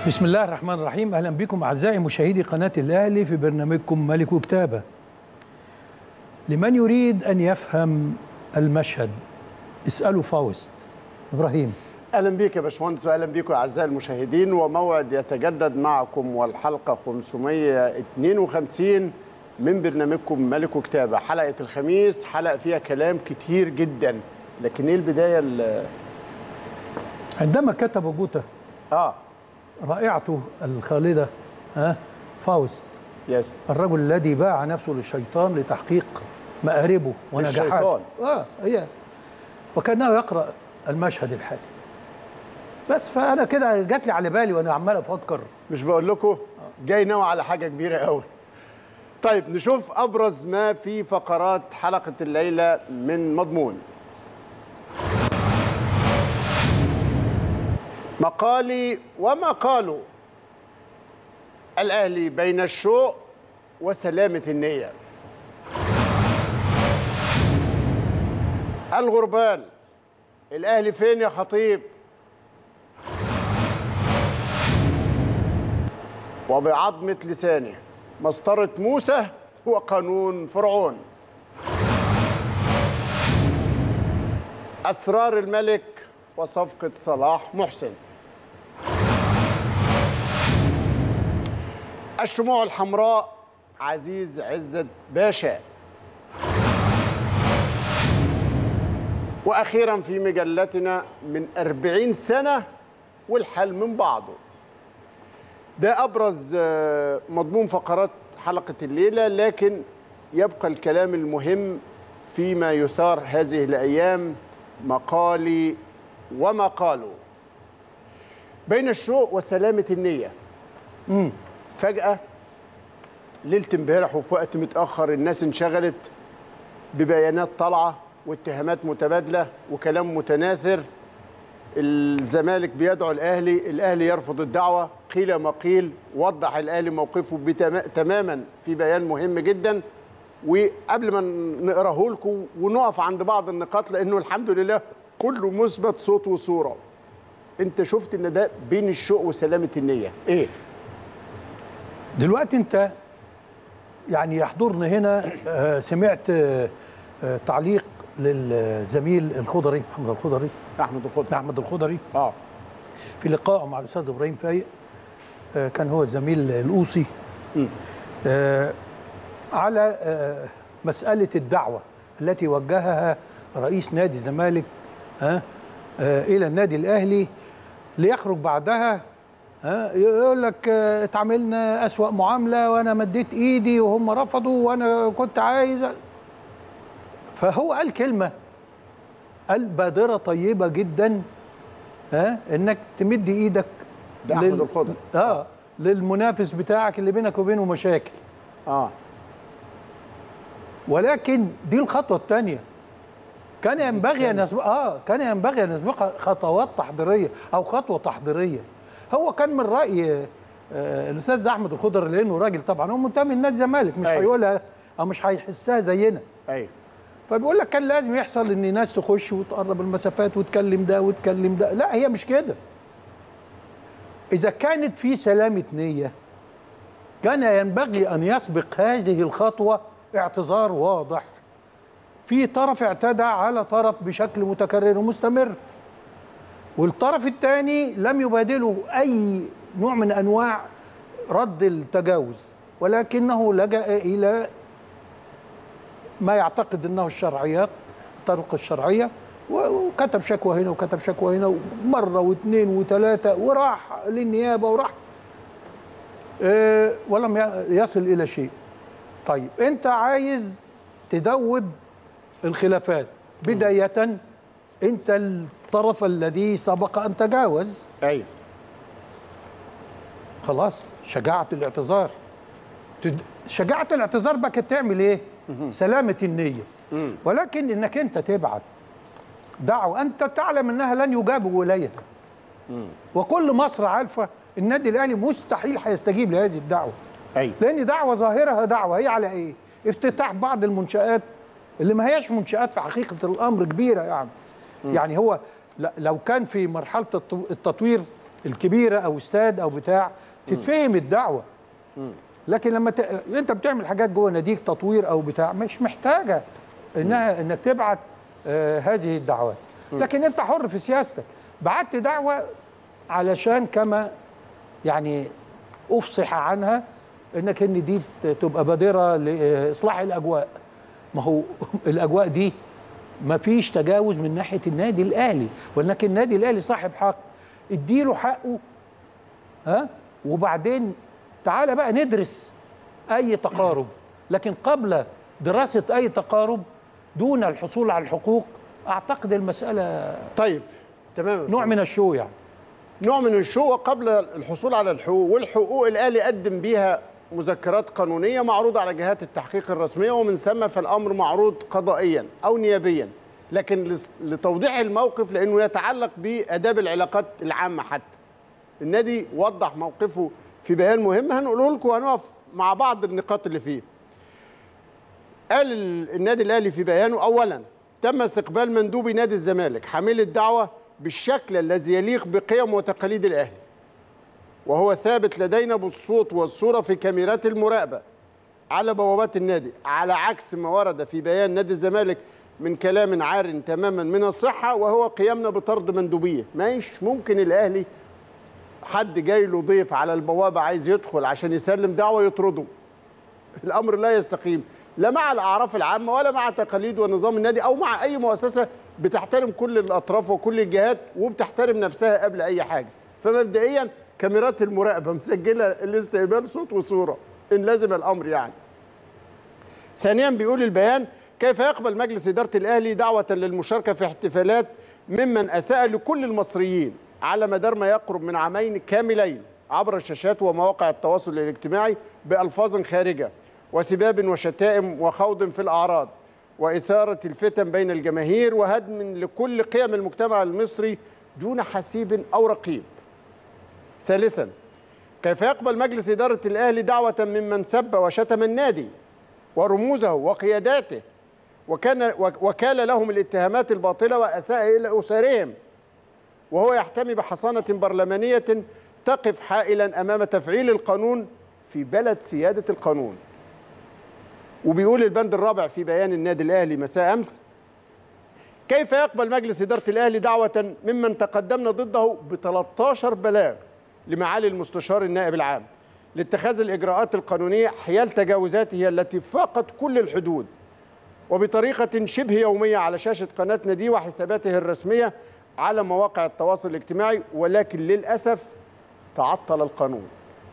بسم الله الرحمن الرحيم اهلا بكم اعزائي مشاهدي قناه الاهلي في برنامجكم ملك وكتابه لمن يريد ان يفهم المشهد اسالوا فاوست ابراهيم اهلا بيك يا باشمهندس واهلا بيكم اعزائي المشاهدين وموعد يتجدد معكم والحلقه 552 من برنامجكم ملك وكتابه حلقه الخميس حلقه فيها كلام كتير جدا لكن ايه البدايه ال- عندما كتب جوتا اه رائعته الخالده ها فاوست يس الرجل الذي باع نفسه للشيطان لتحقيق مآربه ونجاحاته الشيطان. اه هي وكانه يقرا المشهد الحالي بس فانا كده جات لي على بالي وانا عمال افكر مش بقول لكم جاي ناوي على حاجه كبيره قوي طيب نشوف ابرز ما في فقرات حلقه الليله من مضمون مقالي وما قالوا الاهلي بين الشوق وسلامه النيه الغربال الاهلي فين يا خطيب وبعظمة لسانه مسطرة موسى وقانون فرعون أسرار الملك وصفقة صلاح محسن الشموع الحمراء عزيز عزت باشا وأخيرا في مجلتنا من أربعين سنة والحل من بعضه ده ابرز آه، مضمون فقرات حلقه الليله لكن يبقى الكلام المهم فيما يثار هذه الايام مقالي وما قالوا بين الشوق وسلامه النيه فجاه ليله امبارح وفي وقت متاخر الناس انشغلت ببيانات طالعه واتهامات متبادله وكلام متناثر الزمالك بيدعو الاهلي الاهلي يرفض الدعوه قيل ما قيل وضح الاهلي موقفه بتما- تماما في بيان مهم جدا وقبل ما نقراه لكم ونقف عند بعض النقاط لانه الحمد لله كله مثبت صوت وصوره انت شفت ان ده بين الشوق وسلامه النيه ايه دلوقتي انت يعني يحضرني هنا آه، سمعت آه، آه، تعليق للزميل الخضري محمد الخضري احمد الخضر احمد الخضري اه في لقائه مع الاستاذ ابراهيم فايق آه، كان هو الزميل الاوصي آه، على آه، مساله الدعوه التي وجهها رئيس نادي الزمالك ها آه، الى النادي الاهلي ليخرج بعدها ها يقول لك آه، اتعاملنا اسوا معامله وانا مديت ايدي وهم رفضوا وانا كنت عايز فهو قال كلمه قال بادره طيبه جدا ها انك تمد ايدك ده أحمد الخضر. اه للمنافس بتاعك اللي بينك وبينه مشاكل اه ولكن دي الخطوه الثانيه كان ينبغي ان يسبق اه كان ينبغي ان يسبقها خطوات تحضيريه او خطوه تحضيريه هو كان من راي آه الاستاذ احمد الخضر لانه راجل طبعا هو منتمي لنادي الزمالك مش أيوة. هيقولها او مش هيحسها زينا ايوه فبيقول لك كان لازم يحصل ان ناس تخش وتقرب المسافات وتكلم ده وتكلم ده لا هي مش كده اذا كانت في سلامه نيه كان ينبغي ان يسبق هذه الخطوه اعتذار واضح في طرف اعتدى على طرف بشكل متكرر ومستمر والطرف الثاني لم يبادله اي نوع من انواع رد التجاوز ولكنه لجا الى ما يعتقد انه الشرعيات الطرق الشرعيه و- وكتب شكوى هنا وكتب شكوى هنا مره واثنين وثلاثه وراح للنيابه وراح آه، ولم ي- يصل الى شيء. طيب انت عايز تدوب الخلافات بدايه انت الطرف الذي سبق ان تجاوز ايوه خلاص شجاعة الاعتذار تد- شجاعة الاعتذار بقى كانت تعمل ايه؟ سلامة النية ولكن انك انت تبعت دعوة انت تعلم انها لن يجابوا اليها وكل مصر عارفة النادي الاهلي مستحيل هيستجيب لهذه الدعوة ايوه لان دعوة ظاهرها دعوة هي على ايه؟ افتتاح بعض المنشآت اللي ما هياش منشآت في حقيقة الامر كبيرة يعني يعني هو لا- لو كان في مرحلة الت- التطوير الكبيره او استاد او بتاع تتفهم الدعوه لكن لما ت... انت بتعمل حاجات جوه ناديك تطوير او بتاع مش محتاجه انها انك تبعت آه هذه الدعوات لكن انت حر في سياستك بعت دعوه علشان كما يعني افصح عنها انك ان دي ت- تبقى بادره لاصلاح الاجواء ما هو الاجواء دي ما فيش تجاوز من ناحيه النادي الاهلي ولكن النادي الاهلي صاحب حق اديله حقه ها وبعدين تعالى بقى ندرس اي تقارب لكن قبل دراسه اي تقارب دون الحصول على الحقوق اعتقد المساله طيب تمام يا نوع من باشمهندس. الشو يعني نوع من الشو قبل الحصول على الحقوق والحقوق الاهلي قدم بيها مذكرات قانونيه معروضه على جهات التحقيق الرسميه ومن ثم فالامر معروض قضائيا او نيابيا لكن لس- لتوضيح الموقف لانه يتعلق باداب العلاقات العامه حتى النادي وضح موقفه في بيان مهم هنقوله لكم وهنقف مع بعض النقاط اللي فيه قال ال- النادي الاهلي في بيانه اولا تم استقبال مندوبي نادي الزمالك حامل الدعوه بالشكل الذي يليق بقيم وتقاليد الاهلي وهو ثابت لدينا بالصوت والصوره في كاميرات المراقبه على بوابات النادي على عكس ما ورد في بيان نادي الزمالك من كلام عار تماما من الصحه وهو قيامنا بطرد مندوبيه مش ممكن الاهلي حد جاي له ضيف على البوابه عايز يدخل عشان يسلم دعوه يطرده الامر لا يستقيم لا مع الاعراف العامه ولا مع تقاليد ونظام النادي او مع اي مؤسسه بتحترم كل الاطراف وكل الجهات وبتحترم نفسها قبل اي حاجه فمبدئيا كاميرات المراقبه مسجله الاستقبال صوت وصوره ان لزم الامر يعني ثانيا بيقول البيان كيف يقبل مجلس إدارة الأهلي دعوة للمشاركة في احتفالات ممن أساء لكل المصريين على مدار ما يقرب من عامين كاملين عبر الشاشات ومواقع التواصل الاجتماعي بألفاظ خارجة وسباب وشتائم وخوض في الأعراض وإثارة الفتن بين الجماهير وهدم لكل قيم المجتمع المصري دون حسيب أو رقيب ثالثا كيف يقبل مجلس إدارة الأهلي دعوة ممن سب وشتم النادي ورموزه وقياداته وكان وكال لهم الاتهامات الباطلة وأساء إلى أسرهم وهو يحتمي بحصانة برلمانية تقف حائلا أمام تفعيل القانون في بلد سيادة القانون وبيقول البند الرابع في بيان النادي الأهلي مساء أمس كيف يقبل مجلس إدارة الأهلي دعوة ممن تقدمنا ضده ب 13 بلاغ لمعالي المستشار النائب العام لاتخاذ الإجراءات القانونية حيال تجاوزاته التي فاقت كل الحدود وبطريقة شبه يومية على شاشة قناة نادي وحساباته الرسمية على مواقع التواصل الاجتماعي ولكن للأسف تعطل القانون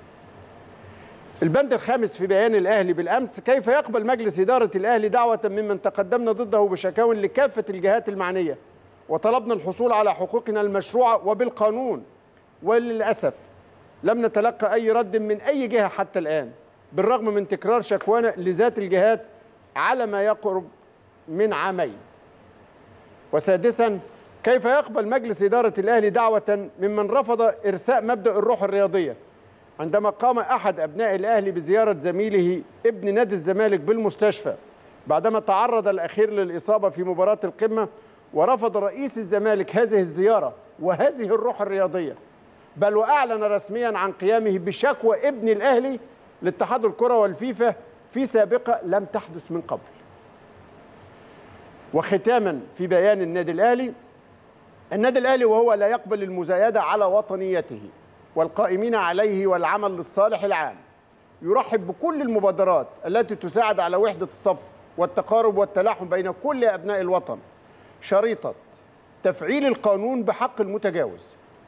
البند الخامس في بيان الأهلي بالأمس كيف يقبل مجلس إدارة الأهلي دعوة ممن تقدمنا ضده بشكاوى لكافة الجهات المعنية وطلبنا الحصول على حقوقنا المشروعة وبالقانون وللأسف لم نتلقى أي رد من أي جهة حتى الآن بالرغم من تكرار شكوانا لذات الجهات على ما يقرب من عامين وسادسا كيف يقبل مجلس إدارة الأهلي دعوة ممن رفض إرساء مبدأ الروح الرياضية عندما قام أحد أبناء الأهلي بزيارة زميله ابن نادي الزمالك بالمستشفى بعدما تعرض الأخير للإصابة في مباراة القمة ورفض رئيس الزمالك هذه الزيارة وهذه الروح الرياضية بل وأعلن رسميا عن قيامه بشكوى ابن الأهلي لاتحاد الكرة والفيفا في سابقة لم تحدث من قبل وختاما في بيان النادي الأهلي النادي الأهلي وهو لا يقبل المزايدة على وطنيته والقائمين عليه والعمل للصالح العام يرحب بكل المبادرات التي تساعد على وحدة الصف والتقارب والتلاحم بين كل أبناء الوطن شريطة تفعيل القانون بحق المتجاوز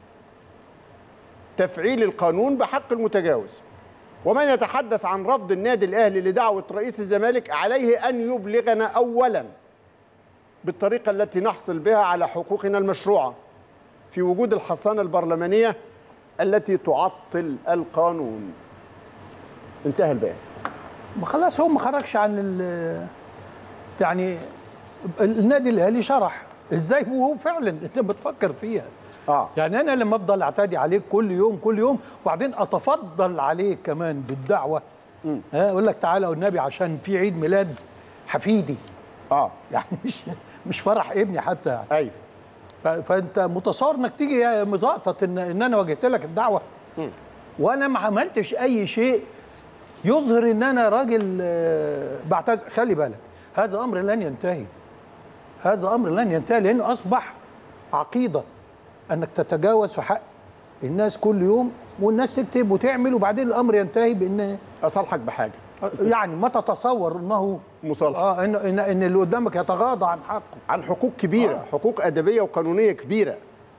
تفعيل القانون بحق المتجاوز ومن يتحدث عن رفض النادي الأهلي لدعوة رئيس الزمالك عليه أن يبلغنا أولا بالطريقة التي نحصل بها على حقوقنا المشروعة في وجود الحصانة البرلمانية التي تعطل القانون انتهى البيان ما خلاص هو ما خرجش عن ال يعني النادي الاهلي شرح ازاي وهو فعلا انت بتفكر فيها اه يعني انا لما افضل اعتدي عليك كل يوم كل يوم وبعدين اتفضل عليك كمان بالدعوه ها اقول لك تعالى والنبي عشان في عيد ميلاد حفيدي اه يعني مش مش فرح ابني حتى يعني ايوه ف- فانت متصور انك تيجي يا مزقطط ان ان انا واجهت لك الدعوه وانا ما عملتش اي شيء يظهر ان انا راجل آه، بعتذر خلي بالك هذا امر لن ينتهي هذا امر لن ينتهي لانه اصبح عقيده انك تتجاوز في حق الناس كل يوم والناس تكتب وتعمل وبعدين الامر ينتهي بان اصالحك بحاجه يعني ما تتصور انه مصالحه اه ان ان, إن اللي قدامك يتغاضى عن حقه عن حقوق كبيره آه. حقوق ادبيه وقانونيه كبيره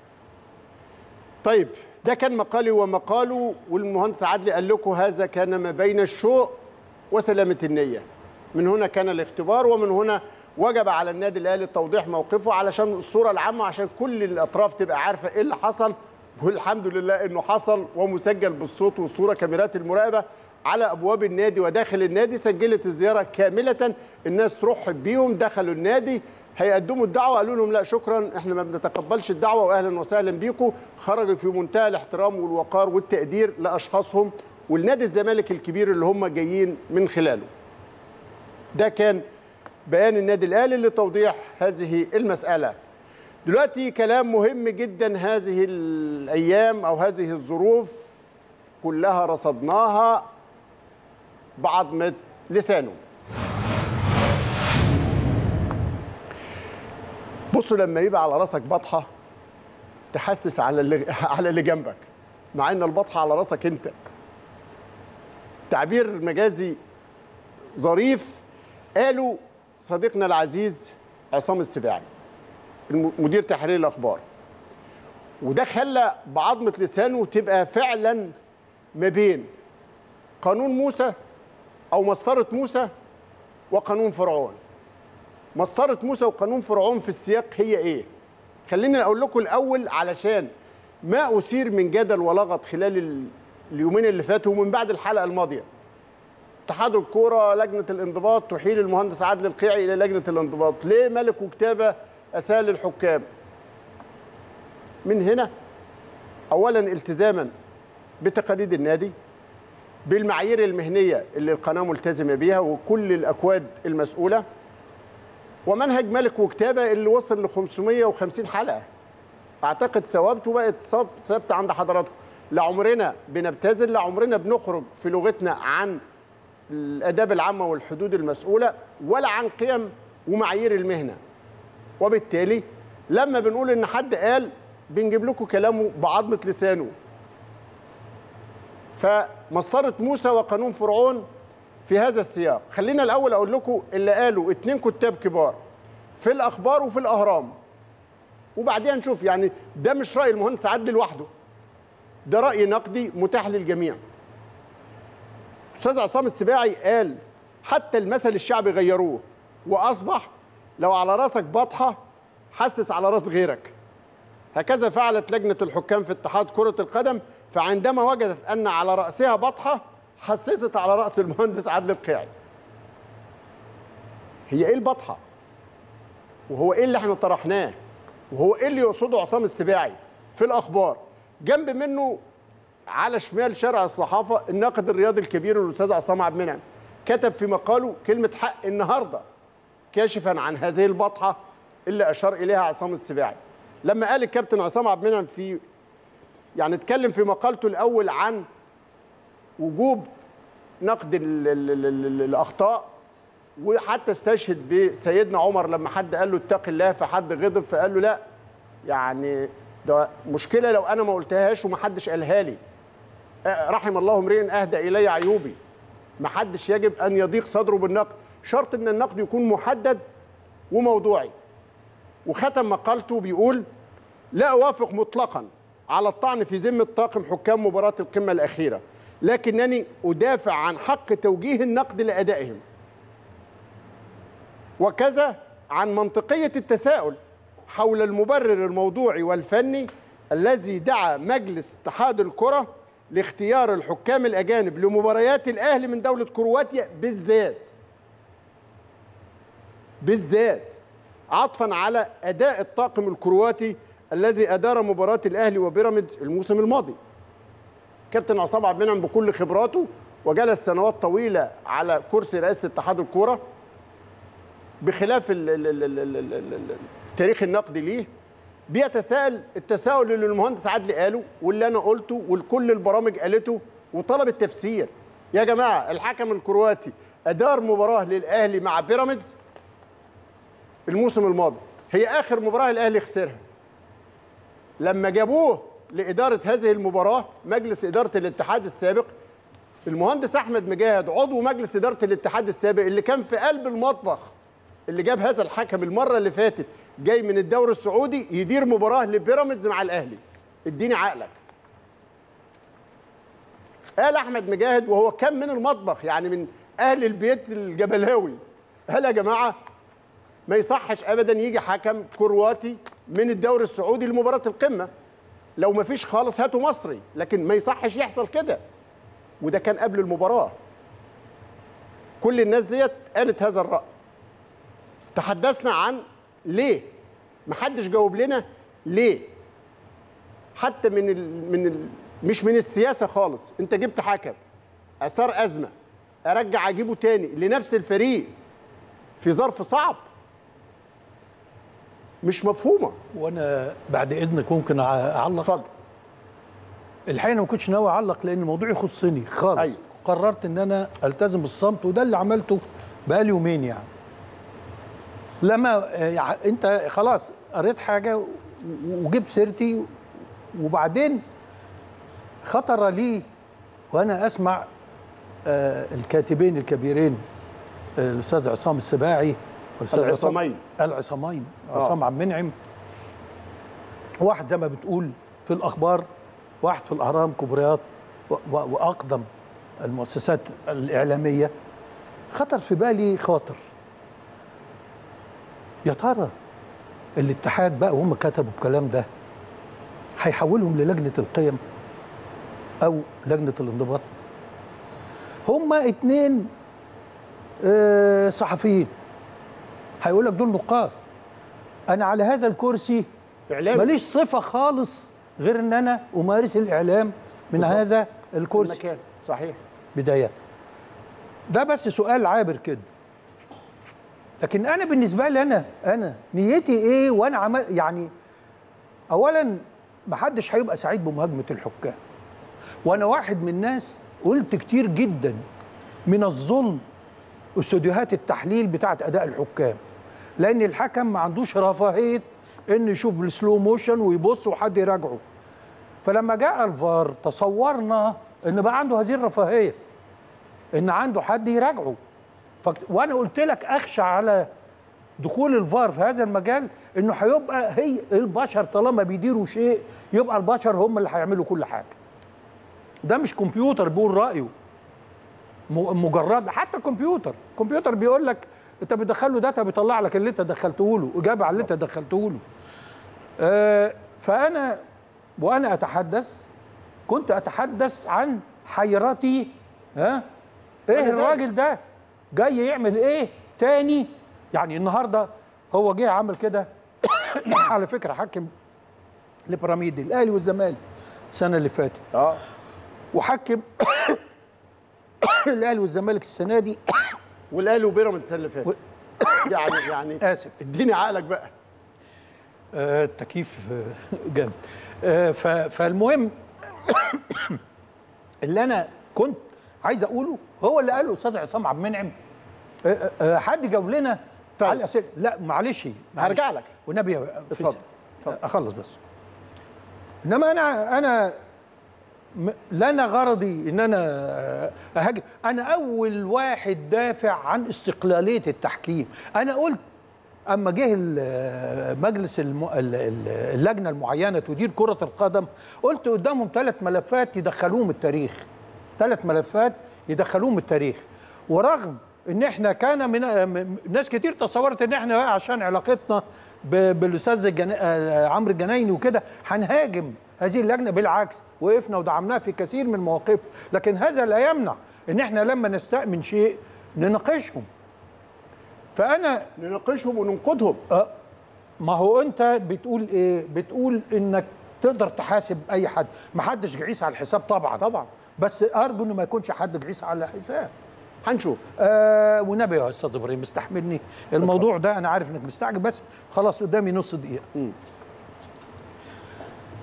طيب ده كان مقالي ومقاله والمهندس عدلي قال لكم هذا كان ما بين الشوق وسلامه النيه من هنا كان الاختبار ومن هنا وجب على النادي الاهلي توضيح موقفه علشان الصوره العامه عشان كل الاطراف تبقى عارفه ايه اللي حصل والحمد لله انه حصل ومسجل بالصوت والصوره كاميرات المراقبه على ابواب النادي وداخل النادي سجلت الزياره كامله الناس رحب بيهم دخلوا النادي هيقدموا الدعوه قالوا لهم لا شكرا احنا ما بنتقبلش الدعوه واهلا وسهلا بيكم خرجوا في منتهى الاحترام والوقار والتقدير لاشخاصهم والنادي الزمالك الكبير اللي هم جايين من خلاله ده كان بيان النادي الاهلي لتوضيح هذه المساله دلوقتي كلام مهم جدا هذه الايام او هذه الظروف كلها رصدناها بعضمة لسانه بصوا لما يبقى على راسك بطحه تحسس على اللي على اللي جنبك مع ان البطحه على راسك انت تعبير مجازي ظريف قالوا صديقنا العزيز عصام السباعي الم- مدير تحرير الاخبار وده خلى بعظمه لسانه تبقى فعلا ما بين قانون موسى او مسطره موسى وقانون فرعون مسطره موسى وقانون فرعون في السياق هي ايه خليني اقول لكم الاول علشان ما اثير من جدل ولغط خلال ال- اليومين اللي فاتوا ومن بعد الحلقه الماضيه اتحاد الكوره لجنه الانضباط تحيل المهندس عادل القيعي الى لجنه الانضباط ليه ملك وكتابه اسال الحكام من هنا اولا التزاما بتقاليد النادي بالمعايير المهنيه اللي القناه ملتزمه بيها وكل الاكواد المسؤوله ومنهج ملك وكتابه اللي وصل ل 550 حلقه اعتقد ثوابته بقت صاب- ثابته عند حضراتكم لا عمرنا بنبتذل لا عمرنا بنخرج في لغتنا عن الاداب العامه والحدود المسؤوله ولا عن قيم ومعايير المهنه وبالتالي لما بنقول ان حد قال بنجيب لكم كلامه بعظمه لسانه فمسطره موسى وقانون فرعون في هذا السياق خلينا الاول اقول لكم اللي قالوا اتنين كتاب كبار في الاخبار وفي الاهرام وبعدين نشوف يعني ده مش راي المهندس عدلي لوحده ده راي نقدي متاح للجميع استاذ عصام السباعي قال حتى المثل الشعبي غيروه واصبح لو على راسك بطحه حسس على راس غيرك هكذا فعلت لجنه الحكام في اتحاد كره القدم فعندما وجدت ان على راسها بطحه حسست على راس المهندس عادل القيعي هي ايه البطحه وهو ايه اللي احنا طرحناه وهو ايه اللي يقصده عصام السباعي في الاخبار جنب منه على شمال شارع الصحافه الناقد الرياضي الكبير الاستاذ عصام عبد المنعم كتب في مقاله كلمه حق النهارده كاشفا عن هذه البطحه اللي اشار اليها عصام السباعي لما قال الكابتن عصام عبد المنعم في يعني اتكلم في مقالته الاول عن وجوب نقد ال ال ال ال الاخطاء وحتى استشهد بسيدنا عمر لما حد قال له اتق الله فحد غضب فقال له لا يعني ده مشكله لو انا ما قلتهاش ومحدش قالها لي آه، رحم الله امرئ اهدى الي عيوبي محدش يجب ان يضيق صدره بالنقد شرط ان النقد يكون محدد وموضوعي وختم مقالته بيقول لا اوافق مطلقا على الطعن في ذمه طاقم حكام مباراه القمه الاخيره لكنني ادافع عن حق توجيه النقد لادائهم وكذا عن منطقيه التساؤل حول المبرر الموضوعي والفني الذي دعا مجلس اتحاد الكره لاختيار الحكام الاجانب لمباريات الاهلي من دوله كرواتيا بالذات بالذات عطفا على اداء الطاقم الكرواتي الذي ادار مباراه الاهلي وبيراميدز الموسم الماضي كابتن عصام عبد المنعم بكل خبراته وجلس سنوات طويله على كرسي رئاسه اتحاد الكوره بخلاف ال ال ال ال ال ال ال التاريخ النقدي ليه بيتساءل التساؤل اللي المهندس عدلي قاله واللي انا قلته والكل البرامج قالته وطلب التفسير يا جماعه الحكم الكرواتي ادار مباراه للاهلي مع بيراميدز الموسم الماضي هي اخر مباراه الاهلي خسرها لما جابوه لاداره هذه المباراه مجلس اداره الاتحاد السابق المهندس احمد مجاهد عضو مجلس اداره الاتحاد السابق اللي كان في قلب المطبخ اللي جاب هذا الحكم المره اللي فاتت جاي من الدوري السعودي يدير مباراه لبيراميدز مع الاهلي اديني عقلك قال احمد مجاهد وهو كان من المطبخ يعني من اهل البيت الجبلاوي قال يا جماعه ما يصحش ابدا يجي حكم كرواتي من الدوري السعودي لمباراه القمه لو ما فيش خالص هاتوا مصري لكن ما يصحش يحصل كده وده كان قبل المباراه كل الناس ديت قالت هذا الراي تحدثنا عن ليه محدش جاوب لنا ليه حتى من ال من ال مش من السياسه خالص انت جبت حكم اثار ازمه ارجع اجيبه تاني لنفس الفريق في ظرف صعب مش مفهومه وانا بعد اذنك ممكن أع- اعلق اتفضل الحقيقه أنا ما كنتش ناوي اعلق لان الموضوع يخصني خالص أيوة. قررت ان انا التزم بالصمت وده اللي عملته بقالي يومين يعني لما آه، يع- انت خلاص قريت حاجه و- وجبت سيرتي وبعدين خطر لي وانا اسمع آه، الكاتبين الكبيرين آه، الاستاذ عصام السباعي والاستاذ عصام- العصامين. العصامين عصام عبد المنعم واحد زي ما بتقول في الاخبار واحد في الاهرام كبريات و- و- واقدم المؤسسات الاعلاميه خطر في بالي خاطر يا ترى الاتحاد بقى وهم كتبوا الكلام ده هيحولهم للجنه القيم او لجنه الانضباط هم اتنين آه، صحفيين هيقول لك دول نقاد انا على هذا الكرسي اعلامي ماليش صفه خالص غير ان انا امارس الاعلام من بالظبط. هذا الكرسي المكان صحيح بدايه ده بس سؤال عابر كده لكن انا بالنسبه لي انا انا نيتي ايه وانا عمل يعني اولا ما حدش هيبقى سعيد بمهاجمه الحكام وانا واحد من الناس قلت كتير جدا من الظلم استوديوهات التحليل بتاعت اداء الحكام لان الحكم ما عندوش رفاهيه ان يشوف بالسلو موشن ويبص وحد يراجعه فلما جاء الفار تصورنا ان بقى عنده هذه الرفاهيه ان عنده حد يراجعه فك... وانا قلت لك اخشى على دخول الفار في هذا المجال انه هيبقى هي البشر طالما بيديروا شيء يبقى البشر هم اللي هيعملوا كل حاجه ده مش كمبيوتر بيقول رايه م- مجرد حتى كمبيوتر كمبيوتر بيقول لك انت بتدخل له داتا بيطلع لك اللي انت دخلته له اجابه على اللي انت دخلته له آه فانا وانا اتحدث كنت اتحدث عن حيرتي ها ايه وأنا زيك. الراجل ده جاي يعمل ايه تاني يعني النهارده هو جه عمل كده على فكره حكم لبيراميد الاهلي والزمالك السنه اللي فاتت اه وحكم الاهلي والزمالك السنه دي والاهلي وبيراميدز السنه اللي فاتت يعني يعني اسف اديني عقلك بقى آه، التكييف آه، جامد آه، ف- فالمهم اللي انا كنت عايز اقوله هو اللي قاله استاذ عصام عبد المنعم آه، آه، حد جاوب لنا طيب. على الاسئله لا معلش معلش. هرجع لك والنبي يا- في اتفضل، س- اتفضل. اخلص بس انما انا انا م- لنا غرضي ان انا اهاجم انا اول واحد دافع عن استقلاليه التحكيم انا قلت اما جه ال- مجلس الم... ال- ال- اللجنه المعينه تدير كره القدم قلت قدامهم ثلاث ملفات يدخلوهم التاريخ ثلاث ملفات يدخلوهم التاريخ ورغم ان احنا كان من م- ناس كتير تصورت ان احنا بقى عشان علاقتنا ب- بالاستاذ الجنا... آه، عمرو الجنايني وكده هنهاجم هذه اللجنه بالعكس وقفنا ودعمناها في كثير من المواقف لكن هذا لا يمنع ان احنا لما نستأمن شيء نناقشهم فانا نناقشهم وننقدهم ما هو انت بتقول ايه بتقول انك تقدر تحاسب اي حد ما حدش جعيس على الحساب طبعا طبعا بس ارجو ان ما يكونش حد جعيس على الحساب هنشوف آه والنبي يا استاذ ابراهيم استحملني الموضوع ده انا عارف انك مستعجل بس خلاص قدامي نص دقيقه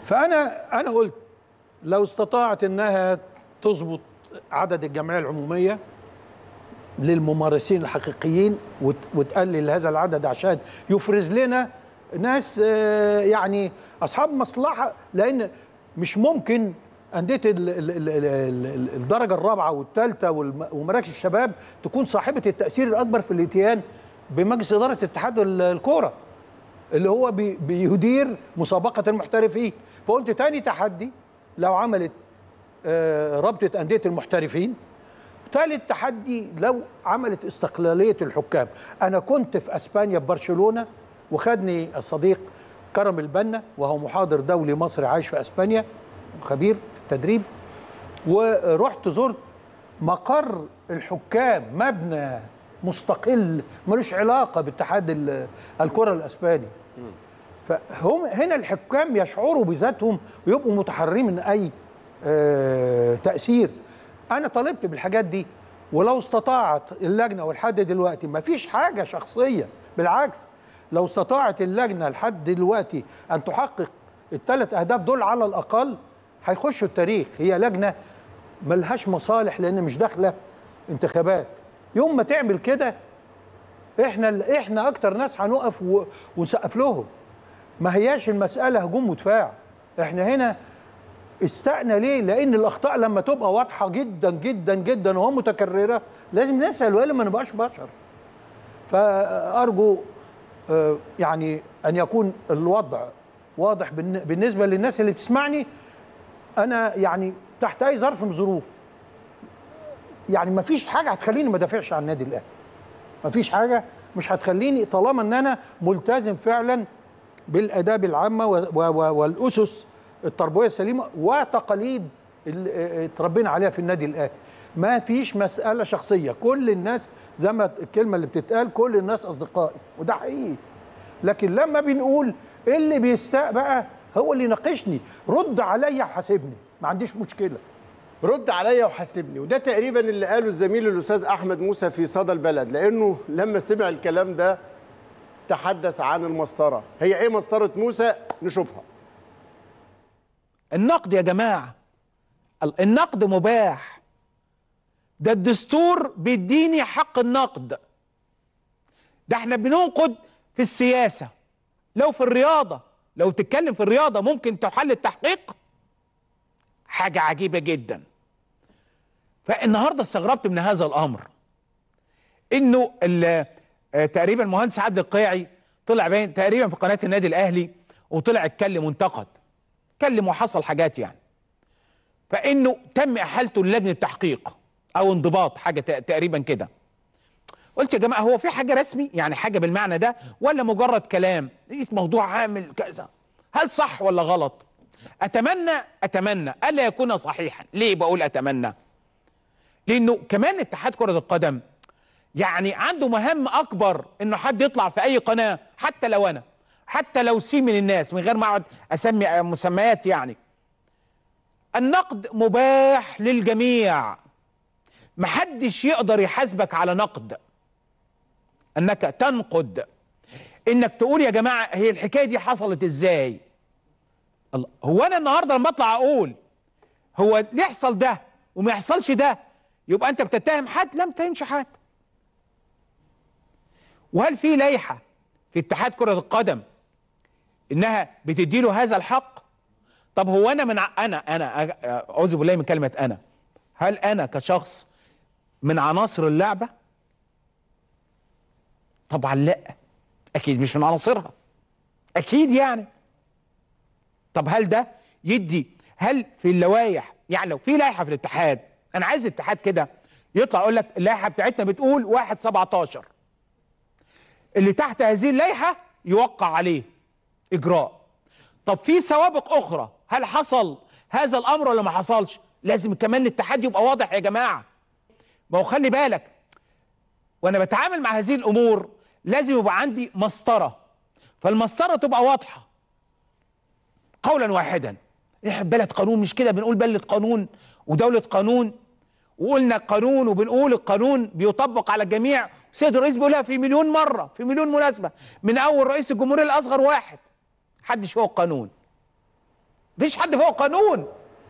فانا انا قلت لو استطاعت انها تظبط عدد الجمعيه العموميه للممارسين الحقيقيين وت- وتقلل هذا العدد عشان يفرز لنا ناس آه، يعني اصحاب مصلحه لان مش ممكن انديه ال- ال- ال- ال- ال- الدرجه الرابعه والثالثه والم- ومراكز الشباب تكون صاحبه التاثير الاكبر في الاتيان بمجلس اداره اتحاد ال- الكوره اللي هو بي بيدير مسابقه المحترفين فقلت تاني تحدي لو عملت آه، رابطه انديه المحترفين ثالث تحدي لو عملت استقلاليه الحكام انا كنت في اسبانيا في برشلونه وخدني الصديق كرم البنا وهو محاضر دولي مصري عايش في اسبانيا خبير في التدريب ورحت زرت مقر الحكام مبنى مستقل ملوش علاقه باتحاد ال- الكره الاسباني فهم هنا الحكام يشعروا بذاتهم ويبقوا متحررين من اي آه، تاثير انا طالبت بالحاجات دي ولو استطاعت اللجنه ولحد دلوقتي ما فيش حاجه شخصيه بالعكس لو استطاعت اللجنه لحد دلوقتي ان تحقق الثلاث اهداف دول على الاقل هيخشوا التاريخ هي لجنه ملهاش مصالح لان مش داخله انتخابات يوم ما تعمل كده احنا احنا اكتر ناس هنقف و- ونسقف لهم ما هياش المساله هجوم ودفاع احنا هنا استقنا ليه لان الاخطاء لما تبقى واضحه جدا جدا جدا وهو متكرره لازم نسال والا ما نبقاش بشر فارجو آه، يعني ان يكون الوضع واضح بالن- بالنسبه للناس اللي بتسمعني انا يعني تحت اي ظرف من الظروف يعني ما فيش حاجه هتخليني ما ادافعش عن النادي الاهلي ما فيش حاجه مش هتخليني طالما ان انا ملتزم فعلا بالاداب العامه و- و- و- والاسس التربويه السليمه وتقاليد اللي اه، اتربينا عليها في النادي الاهلي ما فيش مساله شخصيه كل الناس زي ما الكلمه اللي بتتقال كل الناس اصدقائي وده حقيقي لكن لما بنقول اللي بيستاء بقى هو اللي يناقشني رد عليا وحاسبني ما عنديش مشكله رد عليا وحاسبني وده تقريبا اللي قاله الزميل الاستاذ احمد موسى في صدى البلد لانه لما سمع الكلام ده تحدث عن المسطره هي ايه مسطره موسى نشوفها النقد يا جماعة ال- النقد مباح ده الدستور بيديني حق النقد ده احنا بننقد في السياسة لو في الرياضة لو تتكلم في الرياضة ممكن تحل التحقيق حاجة عجيبة جدا فالنهاردة استغربت من هذا الأمر انه ال- آه، تقريبا المهندس عادل القيعي طلع باين تقريبا في قناة النادي الأهلي وطلع اتكلم وانتقد اتكلم وحصل حاجات يعني فانه تم احالته للجنه تحقيق او انضباط حاجه ت- تقريبا كده قلت يا جماعه هو في حاجه رسمي يعني حاجه بالمعنى ده ولا مجرد كلام لقيت موضوع عامل كذا هل صح ولا غلط اتمنى اتمنى الا يكون صحيحا ليه بقول اتمنى لانه كمان اتحاد كره القدم يعني عنده مهام اكبر انه حد يطلع في اي قناه حتى لو انا حتى لو سي من الناس من غير ما اقعد اسمي مسميات يعني النقد مباح للجميع محدش يقدر يحاسبك على نقد انك تنقد انك تقول يا جماعه هي الحكايه دي حصلت ازاي الله هو انا النهارده لما اطلع اقول هو يحصل ده وما يحصلش ده يبقى انت بتتهم حد لا ما بتتهمش حد وهل في لائحه في اتحاد كره القدم انها بتدي له هذا الحق طب هو انا من ع- انا انا أ- اعوذ بالله من كلمه انا هل انا كشخص من عناصر اللعبه طبعا لا اكيد مش من عناصرها اكيد يعني طب هل ده يدي هل في اللوائح يعني لو في لائحه في الاتحاد انا عايز الاتحاد كده يطلع يقول لك اللائحه بتاعتنا بتقول 1 17 اللي تحت هذه اللائحه يوقع عليه اجراء طب في سوابق اخرى هل حصل هذا الامر ولا ما حصلش لازم كمان الاتحاد يبقى واضح يا جماعه ما هو خلي بالك وانا بتعامل مع هذه الامور لازم يبقى عندي مسطره فالمسطره تبقى واضحه قولا واحدا احنا بلد قانون مش كده بنقول بلد قانون ودوله قانون وقلنا قانون وبنقول القانون بيطبق على الجميع سيد الرئيس بيقولها في مليون مره في مليون مناسبه من اول رئيس الجمهوريه الاصغر واحد محدش فوق القانون مفيش حد فوق القانون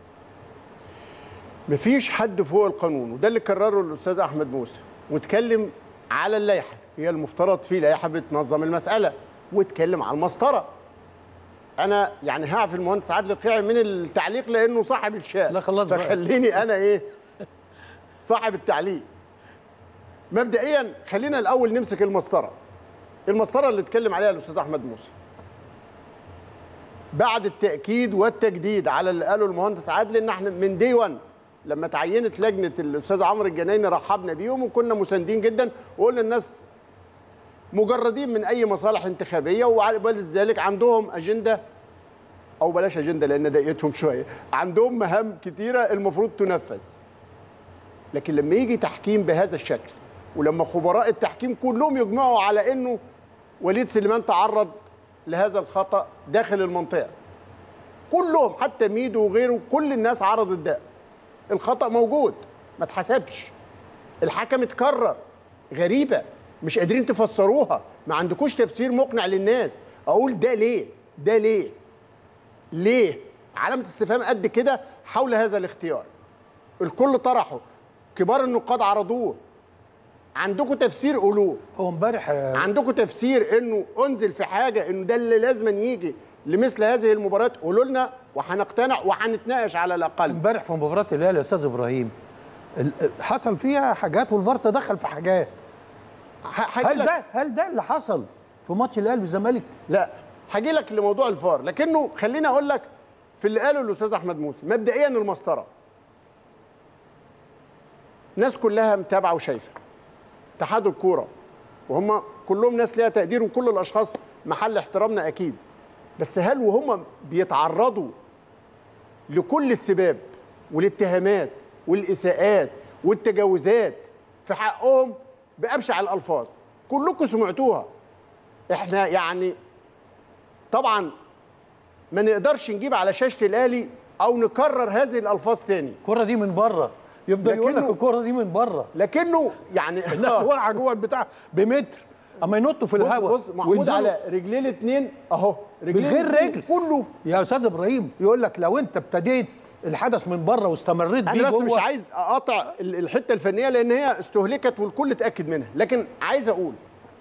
مفيش حد فوق القانون وده اللي كرره الاستاذ احمد موسى واتكلم على اللائحه هي المفترض في لائحه بتنظم المساله واتكلم على المسطره انا يعني هعفي المهندس عادل القيعي من التعليق لانه صاحب الشأن لا خلاص بقى. فخليني انا ايه صاحب التعليق مبدئيا خلينا الاول نمسك المسطره المسطره اللي اتكلم عليها الاستاذ احمد موسى بعد التاكيد والتجديد على اللي قاله المهندس عادل ان احنا من دي 1 لما تعينت لجنه الاستاذ عمرو الجنايني رحبنا بيهم وكنا مساندين جدا وقلنا الناس مجردين من اي مصالح انتخابيه ولذلك عندهم اجنده او بلاش اجنده لان ضايقتهم شويه عندهم مهام كتيره المفروض تنفذ لكن لما يجي تحكيم بهذا الشكل ولما خبراء التحكيم كلهم يجمعوا على انه وليد سليمان تعرض لهذا الخطا داخل المنطقه كلهم حتى ميدو وغيره كل الناس عرضت ده الخطا موجود ما اتحسبش الحكم اتكرر غريبه مش قادرين تفسروها ما عندكوش تفسير مقنع للناس اقول ده ليه ده ليه ليه علامه استفهام قد كده حول هذا الاختيار الكل طرحه كبار النقاد عرضوه عندكم تفسير قولوه هو امبارح آه، عندكم تفسير انه انزل في حاجه انه ده اللي لازم يجي لمثل هذه المباريات قولوا لنا وهنقتنع وهنتناقش على الاقل امبارح في مباراه الاهلي يا استاذ ابراهيم ال- حصل فيها حاجات والفار تدخل في حاجات ه- هاجي هل لك- ده هل ده اللي حصل في ماتش الاهلي والزمالك لا هاجي لك لموضوع الفار لكنه خليني اقول لك في اللي قاله الاستاذ احمد موسى مبدئيا المسطره الناس كلها متابعه وشايفه اتحاد الكوره وهم كلهم ناس ليها تقدير وكل الاشخاص محل احترامنا اكيد بس هل وهم بيتعرضوا لكل السباب والاتهامات والاساءات والتجاوزات في حقهم بابشع الالفاظ كلكم سمعتوها احنا يعني طبعا ما نقدرش نجيب على شاشه الاهلي او نكرر هذه الالفاظ تاني الكره دي من بره يفضل يقول لك لكنه- الكره دي من بره لكنه يعني الناس واقعه جوه البتاع بمتر اما ينطوا في بص الهواء بص محمود وينزلوا. على رجلين الاثنين اهو رجلين من غير الاتنين رجل. كله يا استاذ ابراهيم يقول لك لو انت ابتديت الحدث من بره واستمريت بيه انا بس جوه مش عايز اقاطع ال- الحته الفنيه لان هي استهلكت والكل اتاكد منها لكن عايز اقول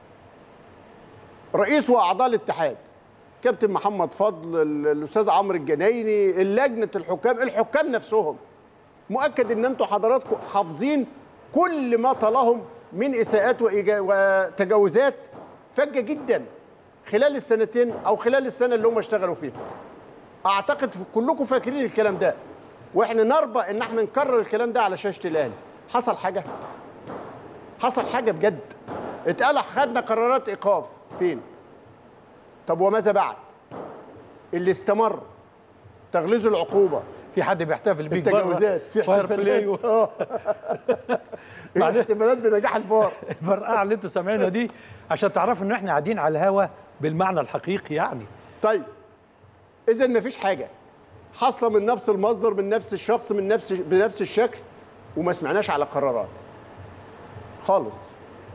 رئيس واعضاء الاتحاد كابتن محمد فضل ال- الاستاذ عمرو الجنايني لجنه الحكام الحكام نفسهم مؤكد ان انتوا حضراتكم حافظين كل ما طالهم من اساءات وإجا- وتجاوزات فجه جدا خلال السنتين او خلال السنه اللي هم اشتغلوا فيها اعتقد في- كلكم فاكرين الكلام ده واحنا نرضى ان احنا نكرر الكلام ده على شاشه الاهلي حصل حاجه حصل حاجه بجد اتقال خدنا قرارات ايقاف فين طب وماذا بعد اللي استمر تغليظ العقوبه في حد بيحتفل بيك بره التجاوزات في فاير بلاي احتفالات اه معلش. احتفالات بنجاح الفار الفرقعه اللي انتوا سامعينها دي عشان تعرفوا ان احنا قاعدين على الهوا بالمعنى الحقيقي يعني طيب اذا مفيش حاجه حاصله من نفس المصدر من نفس الشخص من نفس بنفس الشكل وما سمعناش على قرارات خالص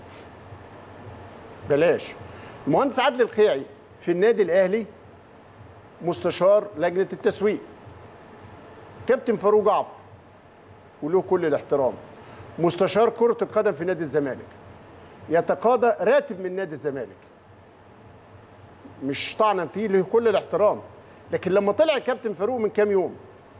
بلاش المهندس عادل الخيعي في النادي الاهلي مستشار لجنه التسويق كابتن فاروق جعفر وله كل الاحترام مستشار كره القدم في نادي الزمالك يتقاضى راتب من نادي الزمالك مش طعنا فيه له كل الاحترام لكن لما طلع كابتن فاروق من كام يوم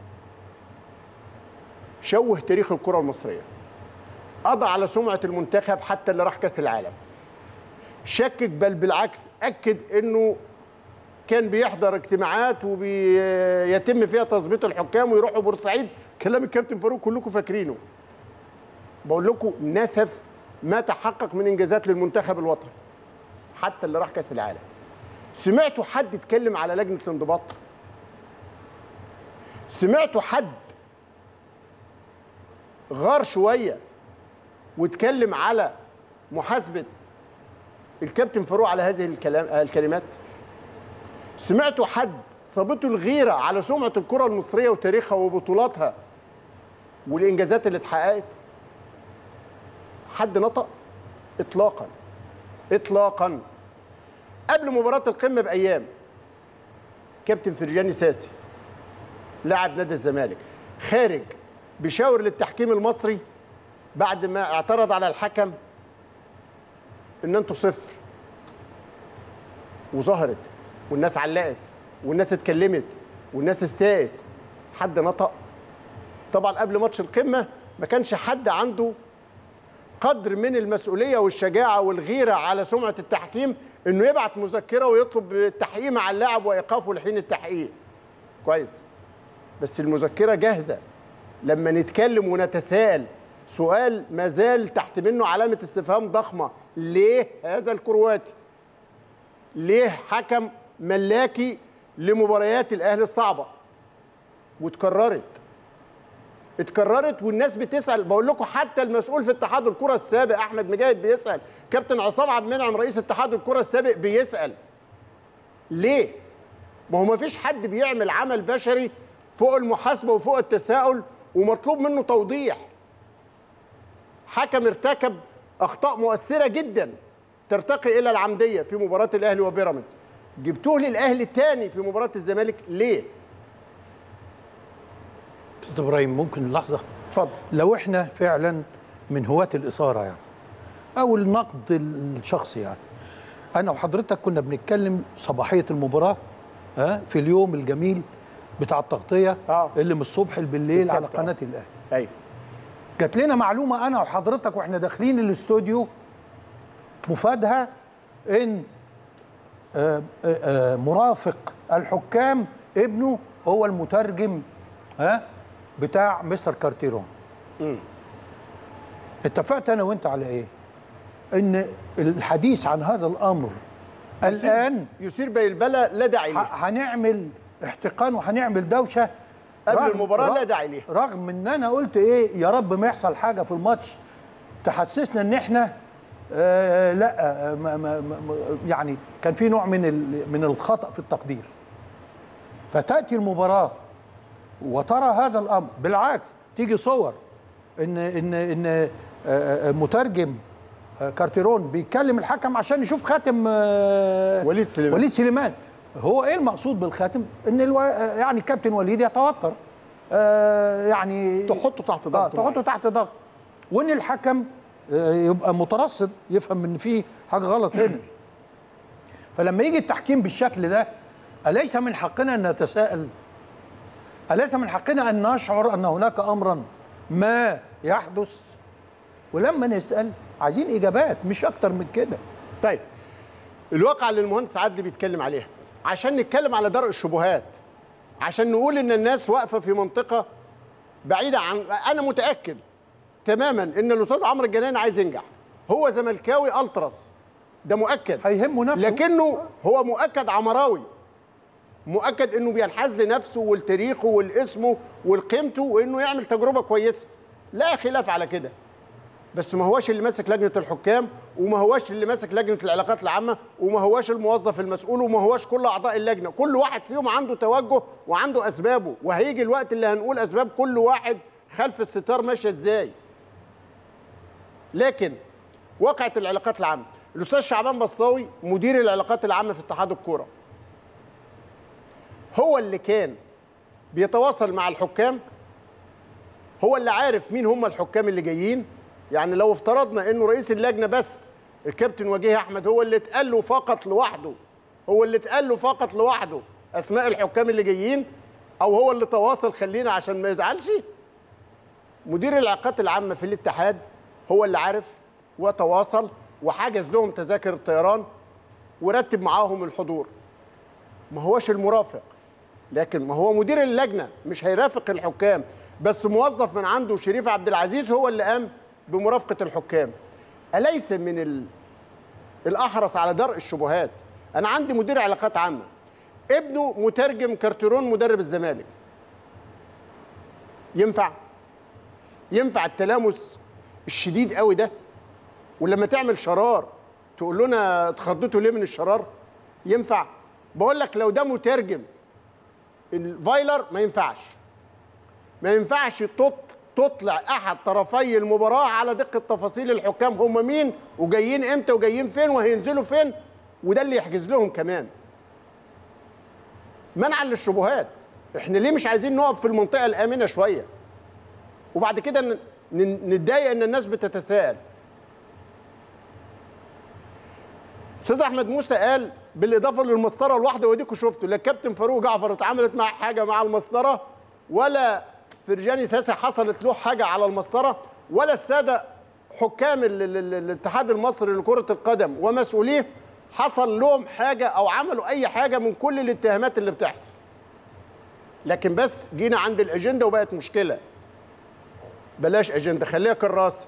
شوه تاريخ الكره المصريه قضى على سمعه المنتخب حتى اللي راح كاس العالم شكك بل بالعكس اكد انه كان بيحضر اجتماعات وبيتم فيها تظبيط الحكام ويروحوا بورسعيد كلام الكابتن فاروق كلكم فاكرينه بقول لكم نسف ما تحقق من انجازات للمنتخب الوطني حتى اللي راح كاس العالم سمعتوا حد يتكلم على لجنه الانضباط سمعتوا حد غار شويه واتكلم على محاسبه الكابتن فاروق على هذه الكلام الكلمات سمعتوا حد صابته الغيره على سمعه الكره المصريه وتاريخها وبطولاتها والانجازات اللي اتحققت حد نطق اطلاقا اطلاقا قبل مباراه القمه بايام كابتن فرجاني ساسي لاعب نادي الزمالك خارج بيشاور للتحكيم المصري بعد ما اعترض على الحكم ان انتوا صفر وظهرت والناس علقت والناس اتكلمت والناس استاءت حد نطق طبعا قبل ماتش القمه ما كانش حد عنده قدر من المسؤوليه والشجاعه والغيره على سمعه التحكيم انه يبعت مذكره ويطلب التحقيق مع اللاعب وايقافه لحين التحقيق كويس بس المذكره جاهزه لما نتكلم ونتساءل سؤال ما زال تحت منه علامه استفهام ضخمه ليه هذا الكرواتي ليه حكم ملاكي لمباريات الاهلي الصعبه واتكررت اتكررت والناس بتسال بقول لكم حتى المسؤول في اتحاد الكره السابق احمد مجاهد بيسال كابتن عصام عبد المنعم رئيس اتحاد الكره السابق بيسال ليه ما هو ما فيش حد بيعمل عمل بشري فوق المحاسبه وفوق التساؤل ومطلوب منه توضيح حكم ارتكب اخطاء مؤثره جدا ترتقي الى العمديه في مباراه الاهلي وبيراميدز جبتوه للاهلي الثاني في مباراه الزمالك ليه استاذ ابراهيم ممكن لحظه اتفضل لو احنا فعلا من هواة الإثارة يعني أو النقد الشخصي يعني أنا وحضرتك كنا بنتكلم صباحية المباراة ها في اليوم الجميل بتاع التغطية آه. اللي من الصبح بالليل بالسبت، على آه. قناة الأهلي ايوه جات لنا معلومة أنا وحضرتك وإحنا داخلين الاستوديو مفادها إن آه، آه، آه، مرافق الحكام ابنه هو المترجم ها بتاع مستر كارتيرون اتفقت انا وانت على ايه ان الحديث عن هذا الامر الان يثير بالبلى لا داعي ه- ليه هنعمل احتقان وهنعمل دوشه قبل رغم- المباراة لا رغم- داعي ليها. رغم ان انا قلت ايه يا رب ما يحصل حاجه في الماتش تحسسنا ان احنا آه لا آه ما ما ما يعني كان في نوع من ال- من الخطا في التقدير فتاتي المباراه وترى هذا الامر بالعكس تيجي صور ان ان ان آه، آه، مترجم آه، كارتيرون بيتكلم الحكم عشان يشوف خاتم آه، وليد سليمان. وليد سليمان هو ايه المقصود بالخاتم ان الو... آه، يعني كابتن وليد يتوتر آه، يعني تحطه تحت آه، ضغط تحطه معين. تحت ضغط وان الحكم آه، يبقى مترصد يفهم ان في حاجه غلط هنا فلما يجي التحكيم بالشكل ده اليس من حقنا ان نتساءل اليس من حقنا ان نشعر ان هناك امرا ما يحدث ولما نسال عايزين اجابات مش اكتر من كده طيب الواقع اللي المهندس عدلي بيتكلم عليها عشان نتكلم على درء الشبهات عشان نقول ان الناس واقفه في منطقه بعيده عن انا متاكد تماما ان الاستاذ عمرو الجناني عايز ينجح هو زملكاوي التراس ده مؤكد هيهمه نفسه لكنه هو مؤكد عمراوي مؤكد انه بينحاز لنفسه ولتاريخه ولاسمه ولقيمته وانه يعمل تجربه كويسه لا خلاف على كده بس ما هواش اللي ماسك لجنه الحكام وما هواش اللي ماسك لجنه العلاقات العامه وما هواش الموظف المسؤول وما هواش كل اعضاء اللجنه كل واحد فيهم عنده توجه وعنده اسبابه وهيجي الوقت اللي هنقول اسباب كل واحد خلف الستار ماشيه ازاي لكن واقعة العلاقات العامة الأستاذ شعبان بسطاوي مدير العلاقات العامة في اتحاد الكورة هو اللي كان بيتواصل مع الحكام هو اللي عارف مين هم الحكام اللي جايين يعني لو افترضنا انه رئيس اللجنه بس الكابتن وجيه احمد هو اللي اتقال له فقط لوحده هو اللي اتقال له فقط لوحده اسماء الحكام اللي جايين او هو اللي تواصل خلينا عشان ما يزعلش مدير العلاقات العامه في الاتحاد هو اللي عارف وتواصل وحجز لهم تذاكر الطيران ورتب معاهم الحضور ما هوش المرافق لكن ما هو مدير اللجنه مش هيرافق الحكام بس موظف من عنده شريف عبد العزيز هو اللي قام بمرافقه الحكام اليس من ال... الاحرص على درء الشبهات انا عندي مدير علاقات عامه ابنه مترجم كارتيرون مدرب الزمالك ينفع ينفع التلامس الشديد قوي ده ولما تعمل شرار تقول لنا اتخضيتوا ليه من الشرار ينفع بقول لك لو ده مترجم الفايلر ما ينفعش ما ينفعش تط- تطلع احد طرفي المباراه على دقه تفاصيل الحكام هم مين وجايين امتى وجايين فين وهينزلوا فين وده اللي يحجز لهم كمان منعا للشبهات احنا ليه مش عايزين نقف في المنطقه الامنه شويه وبعد كده ن- ن- نتضايق ان الناس بتتساءل استاذ احمد موسى قال بالاضافه للمسطره الواحده وديكوا شفتوا لا الكابتن فاروق جعفر اتعاملت مع حاجه مع المسطره ولا فرجاني ساسي حصلت له حاجه على المسطره ولا الساده حكام ال- ال- ال- الاتحاد المصري لكره القدم ومسؤوليه حصل لهم حاجه او عملوا اي حاجه من كل الاتهامات اللي بتحصل لكن بس جينا عند الاجنده وبقت مشكله بلاش اجنده خليها كراسه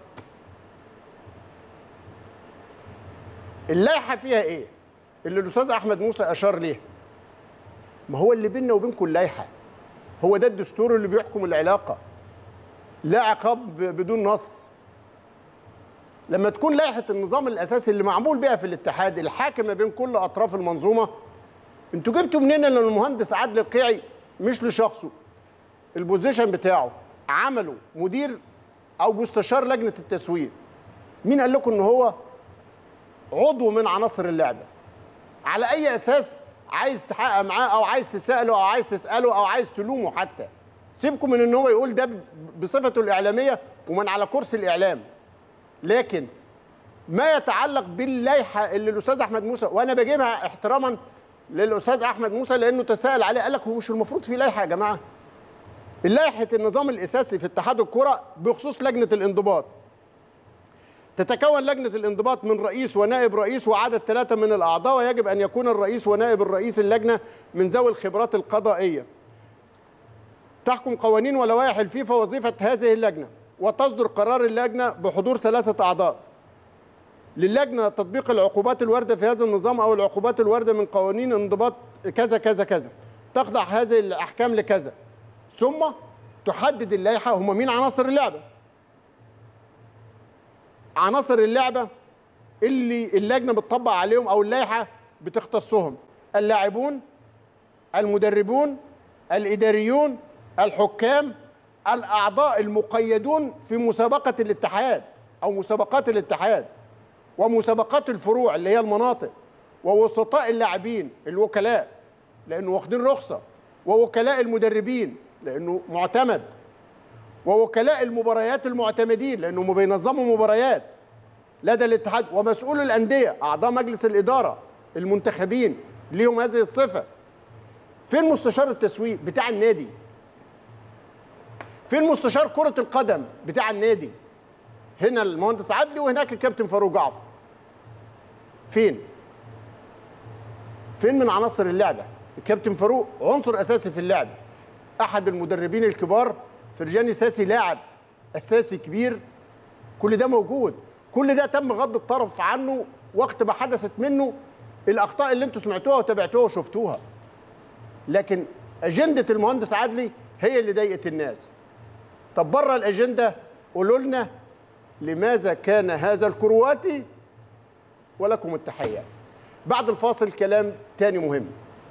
اللائحه فيها ايه اللي الاستاذ احمد موسى اشار ليه ما هو اللي بيننا وبينكم اللائحه هو ده الدستور اللي بيحكم العلاقه لا عقاب ب- بدون نص لما تكون لائحه النظام الاساسي اللي معمول بها في الاتحاد الحاكمه بين كل اطراف المنظومه انتوا جبتوا منين ان المهندس عادل القيعي مش لشخصه البوزيشن بتاعه عمله مدير او مستشار لجنه التسويق مين قال لكم ان هو عضو من عناصر اللعبه على اي اساس عايز تحقق معاه او عايز تساله او عايز تساله او عايز تلومه حتى سيبكم من ان هو يقول ده ب- بصفته الاعلاميه ومن على كرسي الاعلام لكن ما يتعلق باللائحه اللي الاستاذ احمد موسى وانا بجيبها احتراما للاستاذ احمد موسى لانه تساءل عليه قال لك هو مش المفروض في لائحه يا جماعه لائحه النظام الاساسي في اتحاد الكره بخصوص لجنه الانضباط تتكون لجنة الانضباط من رئيس ونائب رئيس وعدد ثلاثة من الأعضاء ويجب أن يكون الرئيس ونائب الرئيس اللجنة من ذوي الخبرات القضائية تحكم قوانين ولوائح الفيفا وظيفة هذه اللجنة وتصدر قرار اللجنة بحضور ثلاثة أعضاء للجنة تطبيق العقوبات الواردة في هذا النظام أو العقوبات الواردة من قوانين انضباط كذا كذا كذا تخضع هذه الأحكام لكذا ثم تحدد اللائحة هم مين عناصر اللعبة عناصر اللعبه اللي اللجنه بتطبق عليهم او اللائحه بتختصهم اللاعبون المدربون الاداريون الحكام الاعضاء المقيدون في مسابقه الاتحاد او مسابقات الاتحاد ومسابقات الفروع اللي هي المناطق ووسطاء اللاعبين الوكلاء لانه واخدين رخصه ووكلاء المدربين لانه معتمد ووكلاء المباريات المعتمدين لانهم بينظموا مباريات لدى الاتحاد ومسؤول الانديه اعضاء مجلس الاداره المنتخبين ليهم هذه الصفه فين مستشار التسويق بتاع النادي فين مستشار كره القدم بتاع النادي هنا المهندس عدلي وهناك الكابتن فاروق جعفر فين فين من عناصر اللعبه الكابتن فاروق عنصر اساسي في اللعبه احد المدربين الكبار فرجاني ساسي لاعب اساسي كبير كل ده موجود كل ده تم غض الطرف عنه وقت ما حدثت منه الاخطاء اللي انتم سمعتوها وتابعتوها وشفتوها لكن اجنده المهندس عدلي هي اللي ضايقت الناس طب بره الاجنده قولوا لنا لماذا كان هذا الكرواتي ولكم التحيه بعد الفاصل كلام تاني مهم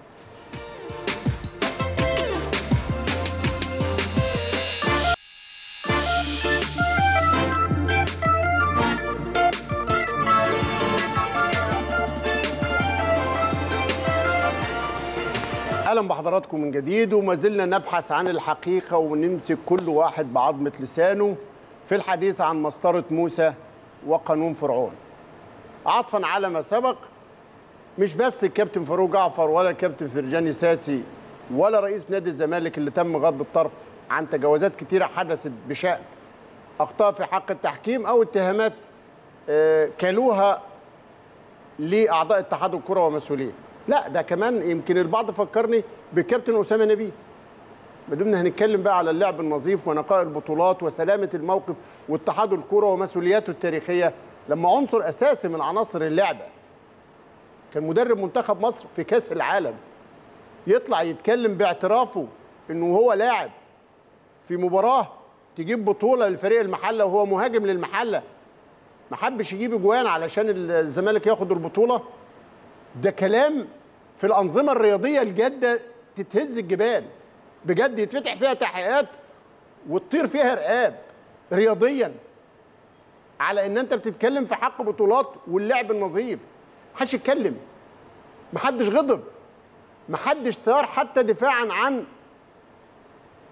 اهلا بحضراتكم من جديد وما زلنا نبحث عن الحقيقه ونمسك كل واحد بعظمه لسانه في الحديث عن مسطره موسى وقانون فرعون عطفا على ما سبق مش بس الكابتن فاروق جعفر ولا الكابتن فرجاني ساسي ولا رئيس نادي الزمالك اللي تم غض الطرف عن تجاوزات كتيره حدثت بشان اخطاء في حق التحكيم او اتهامات آه، كلوها لاعضاء اتحاد الكره ومسؤوليه لا ده كمان يمكن البعض فكرني بالكابتن اسامه نبيه ما دمنا هنتكلم بقى على اللعب النظيف ونقاء البطولات وسلامه الموقف واتحاد الكره ومسؤولياته التاريخيه لما عنصر اساسي من عناصر اللعبه كان مدرب منتخب مصر في كاس العالم يطلع يتكلم باعترافه انه هو لاعب في مباراه تجيب بطوله للفريق المحله وهو مهاجم للمحله ما حبش يجيب اجوان علشان الزمالك ياخد البطوله ده كلام في الانظمه الرياضيه الجاده تتهز الجبال بجد يتفتح فيها تحقيقات وتطير فيها رقاب رياضيا على ان انت بتتكلم في حق بطولات واللعب النظيف محدش يتكلم محدش غضب محدش ثار حتى دفاعا عن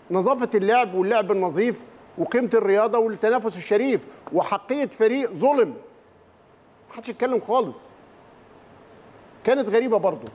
نظافه اللعب واللعب النظيف وقيمه الرياضه والتنافس الشريف وحقيه فريق ظلم محدش يتكلم خالص كانت غريبه برضو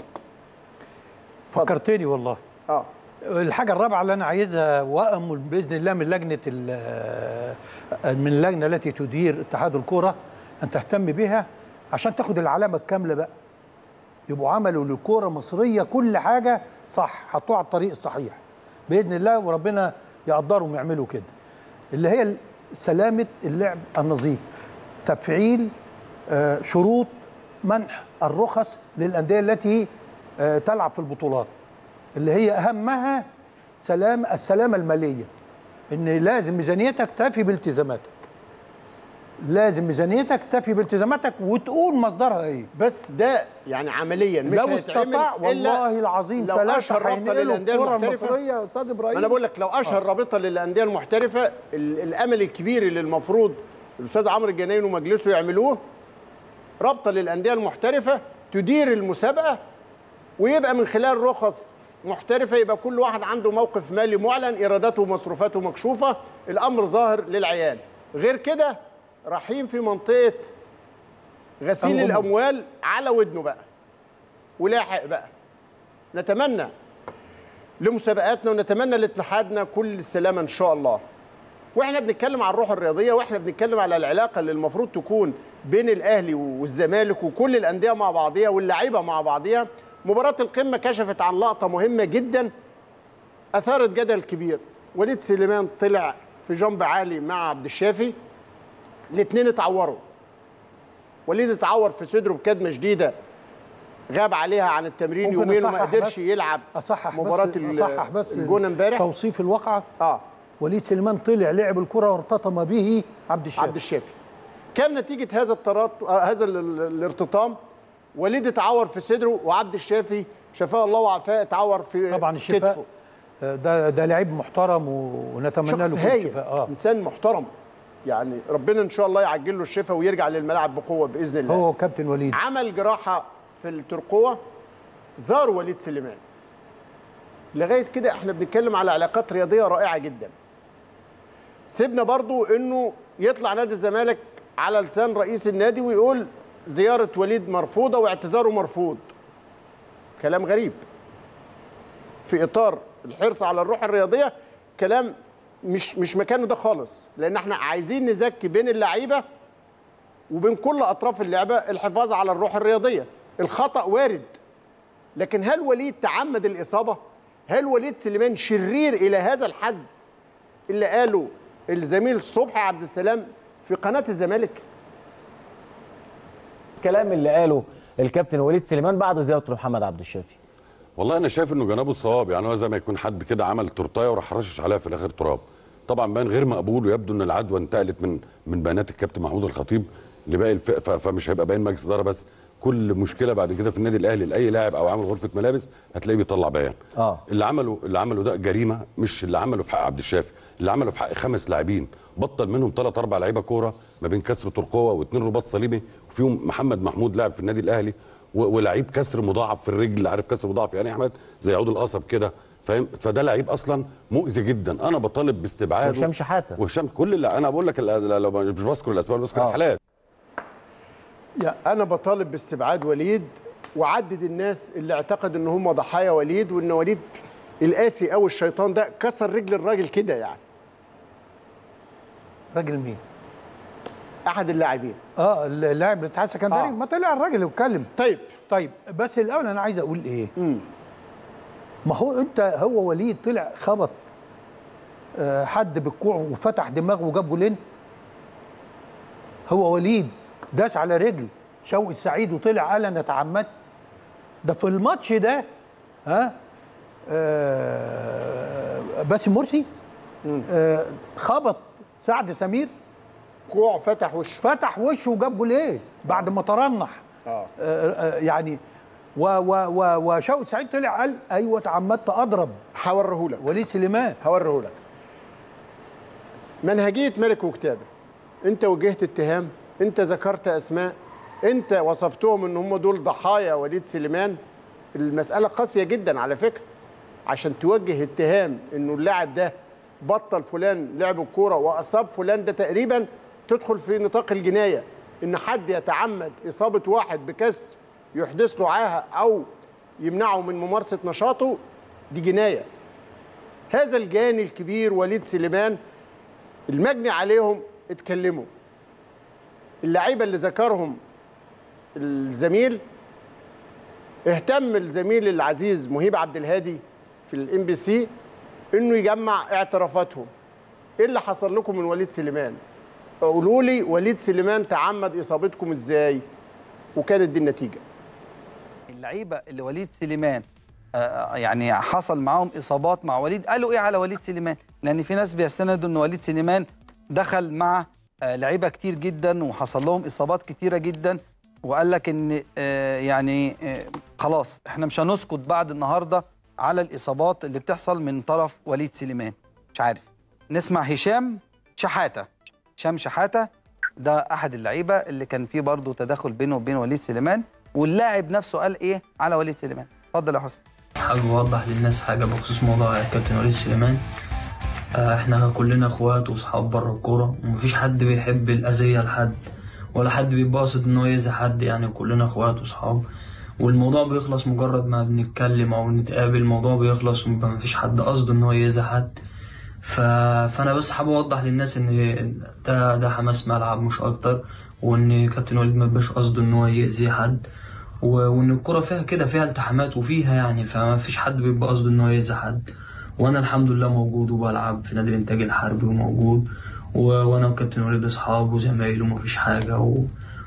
فكرتني والله اه الحاجة الرابعة اللي أنا عايزها وأأمل بإذن الله من لجنة ال- من اللجنة التي تدير اتحاد الكرة أن تهتم بها عشان تاخد العلامة الكاملة بقى يبقوا عملوا للكرة المصرية كل حاجة صح حطوها على الطريق الصحيح بإذن الله وربنا يقدرهم يعملوا كده اللي هي سلامة اللعب النظيف تفعيل آه، شروط منح الرخص للأندية التي آه، تلعب في البطولات اللي هي اهمها سلام السلامه الماليه ان لازم ميزانيتك تفي بالتزاماتك لازم ميزانيتك تفي بالتزاماتك وتقول مصدرها ايه بس ده يعني عمليا مش لو هيتعمل استطاع إلا والله العظيم لو ثلاثه أشهر رابطة هينقلوا للأندية الكره المحترفة. المصريه يا استاذ ابراهيم ما انا بقول لك لو اشهر رابطه للانديه المحترفه ال- الامل الكبير اللي المفروض الاستاذ عمرو الجناين ومجلسه يعملوه رابطه للانديه المحترفه تدير المسابقه ويبقى من خلال رخص محترفه يبقى كل واحد عنده موقف مالي معلن ايراداته ومصروفاته مكشوفه الامر ظاهر للعيان غير كده رايحين في منطقه غسيل الغموض. الاموال على ودنه بقى ولاحق بقى نتمنى لمسابقاتنا ونتمنى لاتحادنا كل السلامه ان شاء الله واحنا بنتكلم عن الروح الرياضيه واحنا بنتكلم على العلاقه اللي المفروض تكون بين الاهلي والزمالك وكل الانديه مع بعضيها واللعيبه مع بعضيها مباراه القمه كشفت عن لقطه مهمه جدا اثارت جدل كبير وليد سليمان طلع في جنب عالي مع عبد الشافي الاثنين اتعوروا وليد اتعور في صدره بكدمه شديده غاب عليها عن التمرين ممكن يومين وما أصحح قدرش بس- يلعب اصحح مباراه بس ال- اصحح بس الجونه امبارح توصيف الواقعه اه وليد سليمان طلع لعب الكره وارتطم به عبد الشافي عبد الشافي كان نتيجه هذا الترات آه هذا ال- ال- الارتطام وليد اتعور في صدره وعبد الشافي شفاه الله وعافاه اتعور في طبعا الشفاء كتفه آه، ده ده لعيب محترم و- ونتمنى له شخص كل هايل الشفاء اه انسان محترم يعني ربنا ان شاء الله يعجل له الشفاء ويرجع للملعب بقوه باذن الله هو كابتن وليد عمل جراحه في الترقوه زار وليد سليمان لغايه كده احنا بنتكلم على علاقات رياضيه رائعه جدا سيبنا برضو انه يطلع نادي الزمالك على لسان رئيس النادي ويقول زياره وليد مرفوضه واعتذاره مرفوض كلام غريب في اطار الحرص على الروح الرياضيه كلام مش مش مكانه ده خالص لان احنا عايزين نزكي بين اللعيبه وبين كل اطراف اللعبه الحفاظ على الروح الرياضيه الخطا وارد لكن هل وليد تعمد الاصابه هل وليد سليمان شرير الى هذا الحد اللي قاله الزميل صبحي عبد السلام في قناه الزمالك الكلام اللي قاله الكابتن وليد سليمان بعد زيارته لمحمد عبد الشافي والله انا شايف انه جنابه الصواب يعني هو زي ما يكون حد كده عمل تورتايه وراح رشش عليها في الاخر تراب طبعا بان غير مقبول ويبدو ان العدوى انتقلت من من بيانات الكابتن محمود الخطيب لباقي الف... ف... فمش هيبقى باين مجلس اداره بس كل مشكله بعد كده في النادي الاهلي لاي لاعب او عامل غرفه ملابس هتلاقيه بيطلع بيان آه. اللي عمله اللي عمله ده جريمه مش اللي عمله في حق عبد الشافي اللي عمله في حق خمس لاعبين بطل منهم ثلاث اربع لعيبه كوره ما بين كسر ترقوه واثنين رباط صليبي وفيهم محمد محمود لاعب في النادي الاهلي و- ولعيب كسر مضاعف في الرجل عارف كسر مضاعف يعني يا احمد زي عود القصب كده فاهم فده لعيب اصلا مؤذي جدا انا بطالب باستبعاده وهشام شحاتة. وهشام كل اللي انا بقول لك ال- لو مش بذكر الاسماء بذكر آه. الحالات انا بطالب باستبعاد وليد وعدد الناس اللي اعتقد ان هم ضحايا وليد وان وليد القاسي او الشيطان ده كسر رجل الراجل كده يعني راجل مين؟ احد اللاعبين اه اللاعب الاتحاد السكندري آه. ما طلع الراجل واتكلم طيب طيب بس الاول انا عايز اقول ايه؟ ما هو انت هو وليد طلع خبط آه، حد بالكوع وفتح دماغه وجاب جولين هو وليد داس على رجل شوقي السعيد وطلع قال انا اتعمدت ده في الماتش ده ها آه باسم مرسي آه خبط سعد سمير كوع فتح وشه فتح وشه وجاب جولين بعد ما ترنح اه آه، آه، يعني و و و وشوقي سعيد طلع قال ايوه اتعمدت اضرب هوريهولك وليد سليمان هوريهولك منهجيه ملك وكتابه انت وجهت اتهام انت ذكرت اسماء انت وصفتهم ان هم دول ضحايا وليد سليمان المساله قاسيه جدا على فكره عشان توجه اتهام انه اللاعب ده بطل فلان لعب الكوره واصاب فلان ده تقريبا تدخل في نطاق الجنايه ان حد يتعمد اصابه واحد بكسر يحدث له عاهه او يمنعه من ممارسه نشاطه دي جنايه هذا الجاني الكبير وليد سليمان المجني عليهم اتكلموا اللعيبه اللي ذكرهم الزميل اهتم الزميل العزيز مهيب عبد الهادي في الام بي سي انه يجمع اعترافاتهم ايه اللي حصل لكم من وليد سليمان قولوا لي وليد سليمان تعمد اصابتكم ازاي وكانت دي النتيجه اللعيبه اللي وليد سليمان آه، يعني حصل معاهم اصابات مع وليد قالوا ايه على وليد سليمان لان في ناس بيستندوا ان وليد سليمان دخل مع آه، لعيبه كتير جدا وحصل لهم اصابات كتيره جدا وقال لك ان آه، يعني آه، خلاص احنا مش هنسكت بعد النهارده على الاصابات اللي بتحصل من طرف وليد سليمان مش عارف نسمع هشام شحاته هشام شحاته ده احد اللعيبه اللي كان فيه برضه تداخل بينه وبين وليد سليمان واللاعب نفسه قال ايه على وليد سليمان اتفضل يا حسن حابب اوضح للناس حاجه بخصوص موضوع كابتن وليد سليمان آه، احنا كلنا اخوات واصحاب بره الكوره ومفيش حد بيحب الاذيه لحد ولا حد بيباصد ان هو يأذي حد يعني كلنا اخوات واصحاب والموضوع بيخلص مجرد ما بنتكلم او نتقابل الموضوع بيخلص ومبقى مفيش حد قصده ان هو يأذي حد ف... فانا بس حابب اوضح للناس ان ده ده حماس ملعب مش اكتر وان كابتن وليد مبقاش قصده ان هو يأذي حد و- وان الكرة فيها كده فيها التحامات وفيها يعني فما فيش حد بيبقى قصده ان هو يأذي حد وانا الحمد لله موجود وبلعب في نادي الانتاج الحربي وموجود و... وانا وكابتن وليد اصحاب وزمايل ومفيش حاجة و...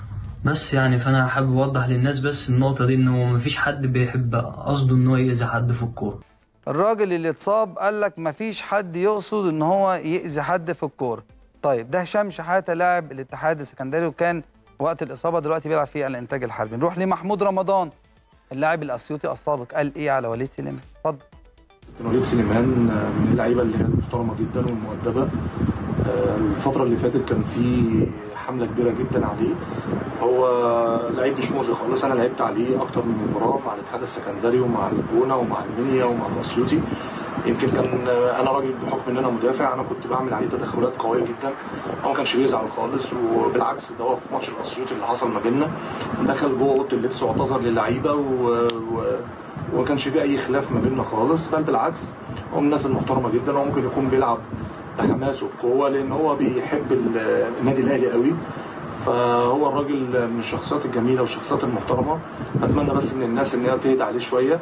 بس يعني فانا حابب اوضح للناس بس النقطة دي ان هو مفيش حد بيحب قصده ان هو يأذي حد في الكورة الراجل اللي اتصاب قال لك مفيش حد يقصد ان هو يأذي حد في الكوره طيب ده هشام شحاته لاعب الاتحاد السكندري وكان وقت الاصابه دلوقتي بيلعب في الانتاج الحربي نروح لمحمود رمضان اللاعب الاسيوطي السابق قال ايه على وليد سليمان اتفضل كابتن وليد سليمان من اللعيبه اللي هي محترمه جدا والمؤدبه آه، الفتره اللي فاتت كان في حمله كبيره جدا عليه هو لعيب مش مؤذي خالص انا لعبت عليه اكتر من مباراه مع الاتحاد السكندري ومع الجونه ومع المنيا ومع الاسيوطي يمكن كان آه، انا راجل بحكم ان انا مدافع انا كنت بعمل عليه تدخلات قويه جدا هو ما كانش بيزعل خالص وبالعكس ده هو في ماتش الاسيوطي اللي حصل ما بيننا دخل جوه اوضه اللبس واعتذر للعيبه و... و... وما كانش فيه اي خلاف ما بيننا خالص بل بالعكس هو من الناس المحترمه جدا هو ممكن يكون بيلعب بحماس وبقوه لان هو بيحب ال- النادي الاهلي قوي فهو الراجل من الشخصيات الجميله والشخصيات المحترمه اتمنى بس من الناس ان هي تهدى عليه شويه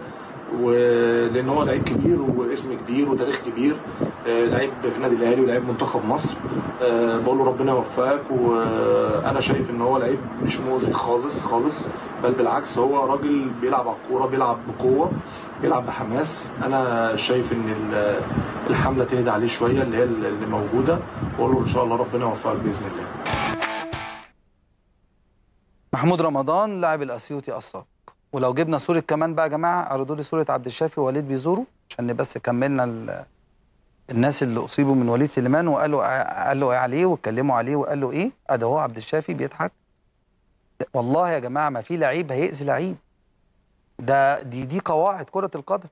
ولان هو لعيب كبير واسم كبير وتاريخ كبير آه، لعيب في النادي الاهلي ولعيب منتخب مصر آه، بقول له ربنا يوفقك وانا شايف ان هو لعيب مش مؤذي خالص خالص بل بالعكس هو راجل بيلعب على الكوره بيلعب بقوه بيلعب بحماس انا شايف ان ال- الحمله تهدى عليه شويه اللي هي اللي موجوده واقول له ان شاء الله ربنا يوفقك باذن الله محمود رمضان لاعب الاسيوطي السابق ولو جبنا صوره كمان بقى يا جماعه عرضوا لي صوره عبد الشافي ووليد بيزوروا عشان بس كملنا ال- الناس اللي اصيبوا من وليد سليمان وقالوا قالوا ايه عليه واتكلموا عليه وقالوا ايه ادي هو عبد الشافي بيضحك والله يا جماعه ما في لعيب هيأذي لعيب ده دي دي قواعد كره القدم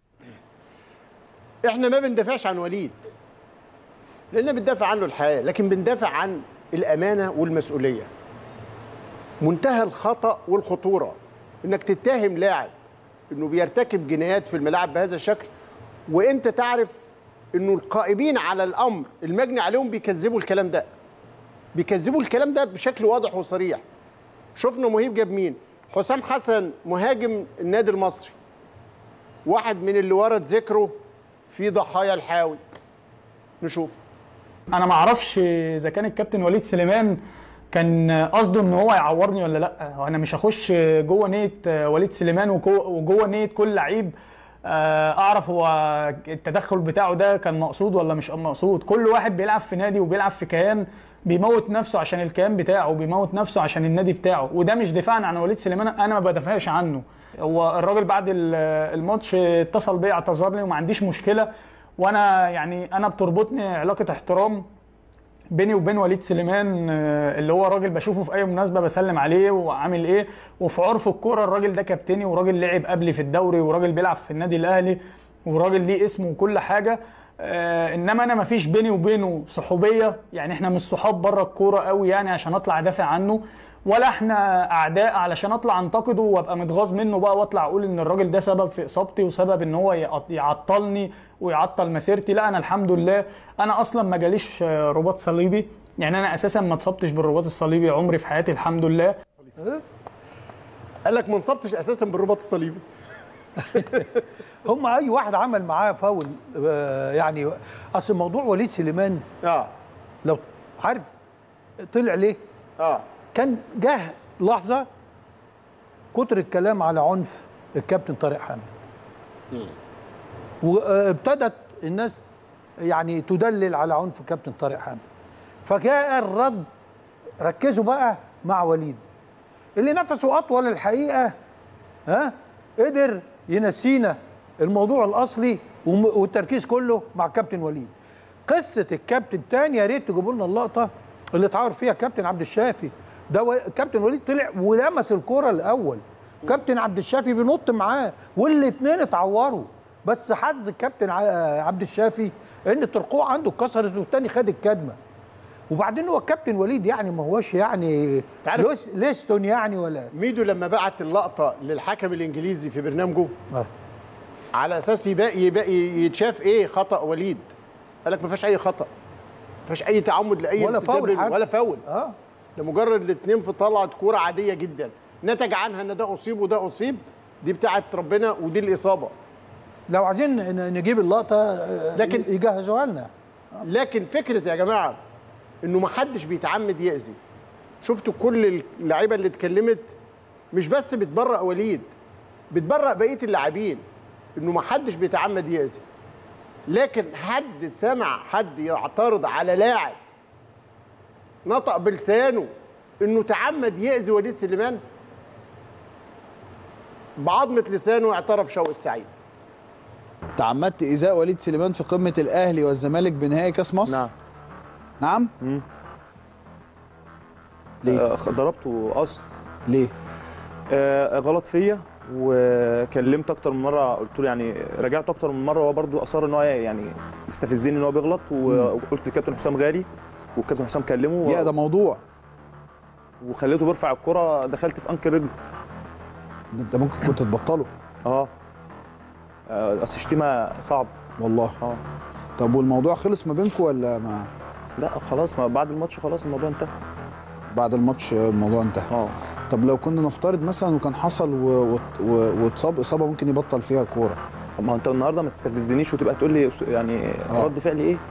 احنا ما بندافعش عن وليد لان بندافع عنه الحياه لكن بندافع عن الامانه والمسؤوليه منتهى الخطا والخطوره انك تتهم لاعب انه بيرتكب جنايات في الملاعب بهذا الشكل وانت تعرف انه القائمين على الامر المجني عليهم بيكذبوا الكلام ده بيكذبوا الكلام ده بشكل واضح وصريح شفنا مهيب جاب مين حسام حسن مهاجم النادي المصري واحد من اللي ورد ذكره في ضحايا الحاوي نشوف انا ما اعرفش اذا كان الكابتن وليد سليمان كان قصده ان هو يعورني ولا لا هو انا مش هخش جوه نيه وليد سليمان وجوه وجوه نيه كل لعيب آه، اعرف هو التدخل بتاعه ده كان مقصود ولا مش مقصود كل واحد بيلعب في نادي وبيلعب في كيان بيموت نفسه عشان الكيان بتاعه بيموت نفسه عشان النادي بتاعه وده مش دفاعا عن وليد سليمان انا ما بدافعش عنه هو الراجل بعد ال- الماتش اتصل بيا اعتذر لي وما عنديش مشكله وانا يعني انا بتربطني علاقه احترام بيني وبين وليد سليمان آه، اللي هو راجل بشوفه في اي مناسبه بسلم عليه وعامل ايه وفي عرف الكوره الراجل ده كابتني وراجل لعب قبلي في الدوري وراجل بيلعب في النادي الاهلي وراجل ليه اسمه وكل حاجه آه انما انا مفيش بيني وبينه صحوبيه يعني احنا مش صحاب بره الكوره قوي يعني عشان اطلع ادافع عنه ولا احنا اعداء علشان اطلع انتقده وابقى متغاظ منه بقى واطلع اقول ان الراجل ده سبب في اصابتي وسبب ان هو يعط- يعطلني ويعطل مسيرتي لا انا الحمد لله انا اصلا ما جاليش آه، رباط صليبي يعني انا اساسا ما اتصبتش بالرباط الصليبي عمري في حياتي الحمد لله قال لك ما انصبتش اساسا بالرباط الصليبي هم اي واحد عمل معاه فاول آه، يعني اصل موضوع وليد سليمان اه لو عارف طلع ليه اه كان جه لحظه كتر الكلام على عنف الكابتن طارق حامد وابتدت الناس يعني تدلل على عنف الكابتن طارق حامد فجاء الرد ركزوا بقى مع وليد اللي نفسه اطول الحقيقه ها قدر ينسينا الموضوع الاصلي وم- والتركيز كله مع كابتن وليد قصه الكابتن تاني يا ريت تجيبوا لنا اللقطه اللي اتعور فيها كابتن عبد الشافي ده و... كابتن وليد طلع ولمس الكره الاول كابتن عبد الشافي بينط معاه والاثنين اتعوروا بس حظ الكابتن ع- عبد الشافي ان الترقوع عنده اتكسرت والتاني خد الكدمه وبعدين هو الكابتن وليد يعني ما هوش يعني تعرف- لوس- ليستون يعني ولا ميدو لما بعت اللقطه للحكم الانجليزي في برنامجه آه. على اساس يبقى يبقى يتشاف ايه خطا وليد قال لك ما فيهاش اي خطا ما فيهاش اي تعمد لاي ولا فاول دبل حتى. ولا فاول اه ده مجرد الاثنين في طلعت كوره عاديه جدا نتج عنها ان ده اصيب وده اصيب دي بتاعت ربنا ودي الاصابه لو عايزين ن- نجيب اللقطه آه، لكن- يجهزوها لنا لكن فكره يا جماعه انه ما حدش بيتعمد يأذي شفتوا كل اللعيبه اللي اتكلمت مش بس بتبرأ وليد بتبرأ بقيه اللاعبين انه ما حدش بيتعمد يأذي لكن حد سمع حد يعترض على لاعب نطق بلسانه انه تعمد يأذي وليد سليمان بعظمه لسانه اعترف شوقي السعيد تعمدت ايذاء وليد سليمان في قمه الاهلي والزمالك بنهائي كاس مصر نعم نعم ليه آه، ضربته قصد ليه آه، غلط فيا وكلمت اكتر من مره قلت له يعني راجعت اكتر من مره وهو برضه اصر ان هو يعني يستفزني ان هو بيغلط وقلت للكابتن حسام غالي والكابتن حسام كلمه يا ده موضوع وخليته بيرفع الكره دخلت في انكل رجله ده انت ممكن كنت تبطله اه آه، اصل شتيمه صعب والله اه طب والموضوع خلص ما بينكم ولا ما لا خلاص ما بعد الماتش خلاص الموضوع انتهى بعد الماتش الموضوع انتهى اه طب لو كنا نفترض مثلا وكان حصل و- و- و- واتصاب اصابه ممكن يبطل فيها كوره طب ما هو انت النهارده ما تستفزنيش وتبقى تقول لي يعني آه. رد فعلي ايه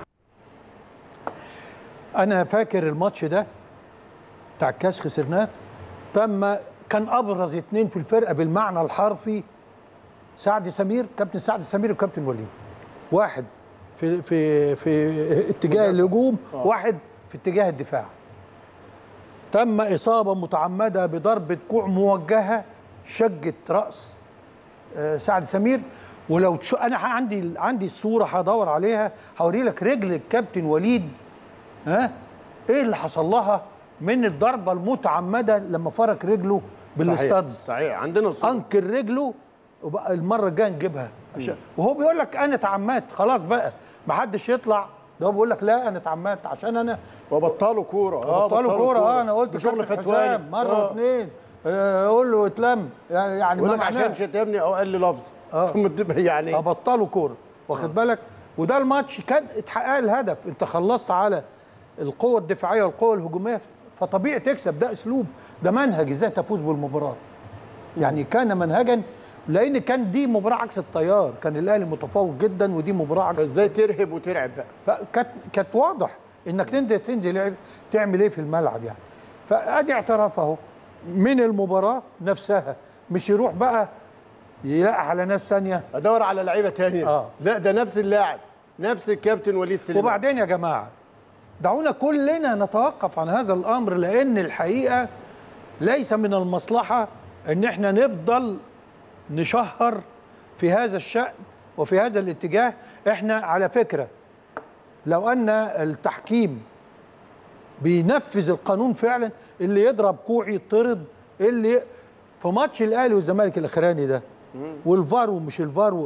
انا فاكر الماتش ده بتاع الكاس خسرناه تم كان ابرز اتنين في الفرقه بالمعنى الحرفي سعد سمير كابتن سعد سمير وكابتن وليد واحد في في في اتجاه الهجوم واحد في اتجاه الدفاع تم اصابه متعمده بضربه كوع موجهه شجت راس آه، سعد سمير ولو تشو انا عندي عندي الصوره هدور عليها هوري لك رجل الكابتن وليد ها ايه اللي حصل لها من الضربه المتعمده لما فرك رجله بالاستاد صحيح صحيح عندنا الصورة. انكر رجله وبقى المره الجايه نجيبها عشان وهو بيقول لك انا اتعمدت خلاص بقى ما حدش يطلع ده هو بيقول لك لا انا اتعمدت عشان انا وبطلوا كوره اه بطلوا كوره اه انا قلت بشغل كابتن فتواني حسام مره آه. واثنين آه، قول له اتلم يعني يقول ما لك عشان معناه. شتمني او قال لي لفظ آه. ثم تبقى يعني ابطلوا كوره واخد بالك وده الماتش كان اتحقق الهدف انت خلصت على القوه الدفاعيه والقوه الهجوميه فطبيعي تكسب ده اسلوب ده منهج ازاي تفوز بالمباراه يعني كان منهجا لان كان دي مباراه عكس التيار كان الاهلي متفوق جدا ودي مباراه عكس فازاي ترهب وترعب بقى فكانت كانت واضح انك تنزل تنزل تعمل ايه في الملعب يعني فادي اعتراف اهو من المباراه نفسها مش يروح بقى يلاقي على ناس ثانيه ادور على لعيبه تانية آه. لا ده نفس اللاعب نفس الكابتن وليد سليمان وبعدين يا جماعه دعونا كلنا نتوقف عن هذا الامر لان الحقيقه ليس من المصلحه ان احنا نفضل نشهر في هذا الشأن وفي هذا الاتجاه احنا على فكره لو ان التحكيم بينفذ القانون فعلا اللي يضرب كوع يطرد اللي في ماتش الاهلي والزمالك الاخراني ده والفار ومش الفار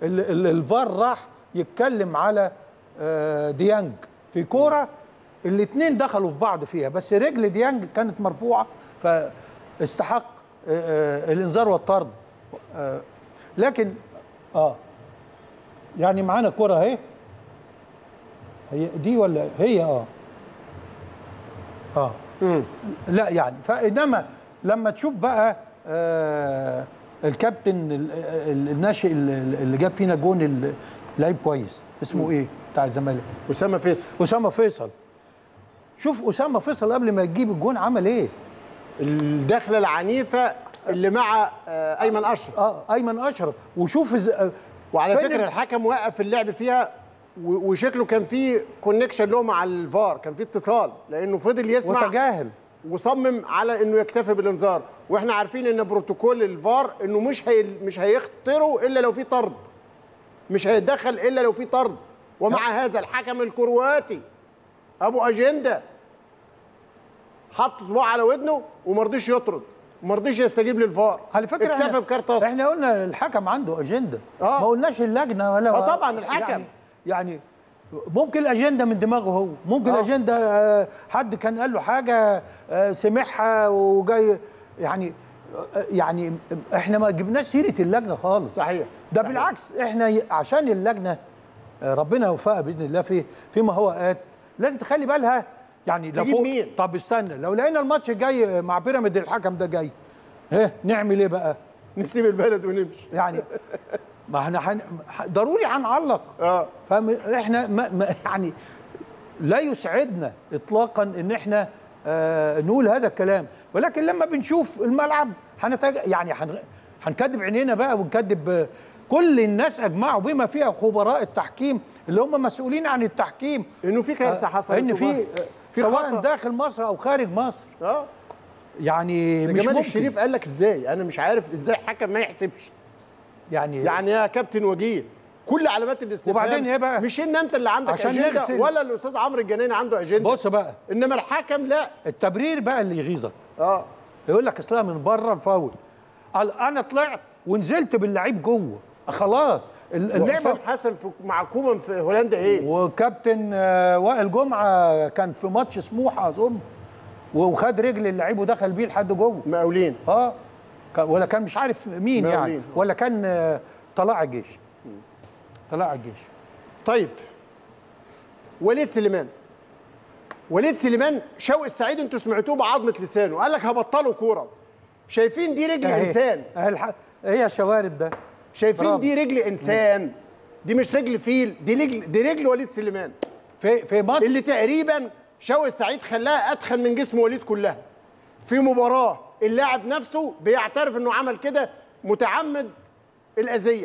ال- ال- الفار راح يتكلم على آه، ديانج في كوره الاثنين دخلوا في بعض فيها بس رجل ديانج كانت مرفوعه فاستحق آه، آه، الانذار والطرد آه، لكن اه يعني معانا كوره اهي هي دي ولا هي اه اه لا يعني فانما لما تشوف بقى آه الكابتن ال- ال- الناشئ اللي اللي جاب فينا جون ال- لعيب كويس اسمه ايه بتاع الزمالك اسامه فيصل اسامه فيصل شوف اسامه فيصل قبل ما يجيب الجون عمل ايه الدخله العنيفه اللي مع آه، ايمن اشرف اه ايمن اشرف وشوف إز... آه، وعلى فين فكره ال- الحكم وقف اللعب فيها و- وشكله كان في كونكشن له مع الفار كان في اتصال لانه فضل يسمع وتجاهل وصمم على انه يكتفي بالانذار واحنا عارفين ان بروتوكول الفار انه مش هي مش هيخطروا الا لو في طرد مش هيتدخل الا لو في طرد ومع هذا الحكم الكرواتي ابو اجنده حط صباعه على ودنه وما رضيش يطرد وما رضيش يستجيب للفار على فكره اكتفى احنا, بكارت اصفر احنا قلنا الحكم عنده اجنده آه. ما قلناش اللجنه ولا آه طبعاً الحكم. يعني, يعني ممكن الاجنده من دماغه هو ممكن آه. الاجنده آه، حد كان قال له حاجه آه، سمعها وجاي يعني آه، يعني احنا ما جبناش سيره اللجنه خالص صحيح ده صحيح. بالعكس احنا ي- عشان اللجنه آه، ربنا يوفقها باذن الله في فيما هو ات لازم تخلي بالها يعني لو تجيب فوق مين؟ طب استنى لو لقينا الماتش جاي مع بيراميد الحكم ده جاي ها نعمل ايه بقى؟ نسيب البلد ونمشي يعني ما احنا حن... ضروري هنعلق اه فاحنا ما... ما يعني لا يسعدنا اطلاقا ان احنا آه نقول هذا الكلام ولكن لما بنشوف الملعب هنتج... يعني هن... هنكذب عينينا بقى ونكذب آه، كل الناس اجمعوا بما فيها خبراء التحكيم اللي هم مسؤولين عن التحكيم انه في كارثه آه، حصلت ان في وما- في سواء خطأ. داخل مصر او خارج مصر اه يعني ده مش جمال ممكن الشريف قال لك ازاي انا مش عارف ازاي حكم ما يحسبش يعني يعني يا كابتن وجيه كل علامات الاستفهام وبعدين إيه بقى؟ مش ان انت اللي عندك عشان اجنده نغسل- ولا الاستاذ عمرو الجناني عنده اجنده بص بقى انما الحكم لا التبرير بقى اللي يغيظك اه يقول لك اصلها من بره فاول قال انا طلعت ونزلت باللعيب جوه خلاص ال- اللعبه وحسام حسن في مع كومان في هولندا ايه وكابتن آه، وائل جمعه كان في ماتش سموحه اظن وخد رجل اللعيب ودخل بيه لحد جوه مقاولين اه كان- ولا كان مش عارف مين يعني مقاولين. ولا كان آه، طلائع الجيش طلائع الجيش طيب وليد سليمان وليد سليمان شوقي السعيد انتوا سمعتوه بعظمه لسانه قال لك هبطلوا كوره شايفين دي رجل أهي. انسان أهي الح- هي شوارب ده شايفين برافو. دي رجل انسان دي مش رجل فيل دي رجل دي رجل وليد سليمان في في ماتش اللي تقريبا شوقي السعيد خلاها ادخل من جسم وليد كلها في مباراه اللاعب نفسه بيعترف انه عمل كده متعمد الاذيه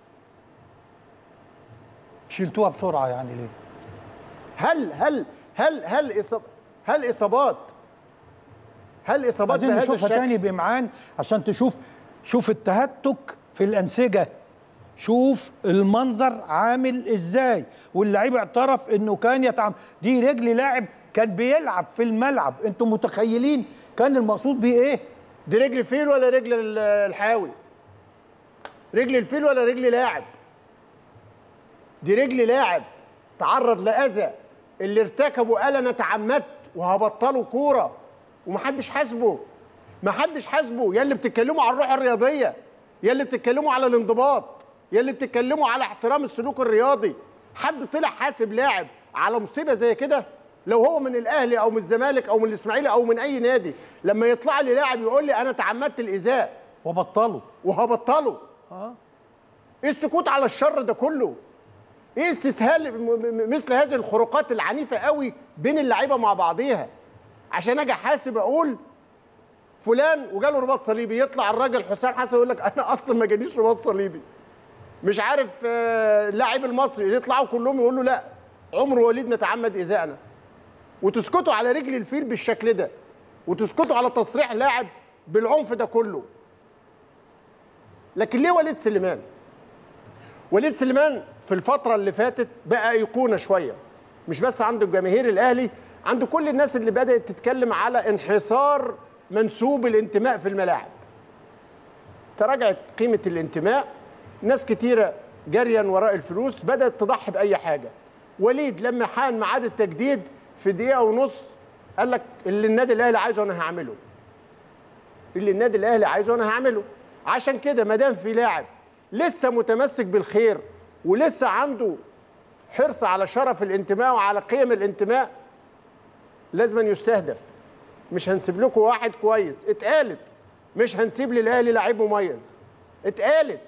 شلتوها بسرعه يعني ليه؟ هل هل هل هل إصاب هل اصابات هل اصابات عايزين بهذا نشوفها الشكل تاني بإمعان عشان تشوف شوف التهتك في الأنسجة شوف المنظر عامل ازاي واللعيب اعترف انه كان يتعامل دي رجل لاعب كان بيلعب في الملعب انتم متخيلين كان المقصود بيه ايه دي رجل فيل ولا رجل ال- الحاوي رجل الفيل ولا رجل لاعب دي رجل لاعب تعرض لاذى اللي ارتكبوا قال انا تعمدت وهبطلوا كوره ومحدش حاسبه محدش حاسبه يا اللي بتتكلموا على الروح الرياضيه يا اللي بتتكلموا على الانضباط يا اللي بتتكلموا على احترام السلوك الرياضي حد طلع حاسب لاعب على مصيبه زي كده لو هو من الاهلي او من الزمالك او من الاسماعيلي او من اي نادي لما يطلع لي لاعب يقول لي انا تعمدت الايذاء وبطلوا وهبطله اه ايه السكوت على الشر ده كله ايه استسهال م- م- مثل هذه الخروقات العنيفه قوي بين اللعيبه مع بعضيها عشان اجي احاسب اقول فلان وجاله رباط صليبي يطلع الراجل حسام حسن يقول لك انا اصلا ما جانيش رباط صليبي مش عارف آه، اللاعب المصري يطلعوا كلهم يقولوا لا عمر وليد ما تعمد ايذائنا وتسكتوا على رجل الفيل بالشكل ده وتسكتوا على تصريح لاعب بالعنف ده كله لكن ليه وليد سليمان وليد سليمان في الفترة اللي فاتت بقى أيقونة شوية مش بس عند الجماهير الأهلي عند كل الناس اللي بدأت تتكلم على انحصار منسوب الانتماء في الملاعب تراجعت قيمة الانتماء ناس كتيرة جريا وراء الفلوس بدات تضحي باي حاجه وليد لما حان ميعاد التجديد في دقيقه ونص قال لك اللي النادي الاهلي عايزه انا هعمله اللي النادي الاهلي عايزه انا هعمله عشان كده ما دام في لاعب لسه متمسك بالخير ولسه عنده حرص على شرف الانتماء وعلى قيم الانتماء لازم أن يستهدف مش هنسيب لكم واحد كويس اتقالت مش هنسيب للاهلي لعيب مميز اتقالت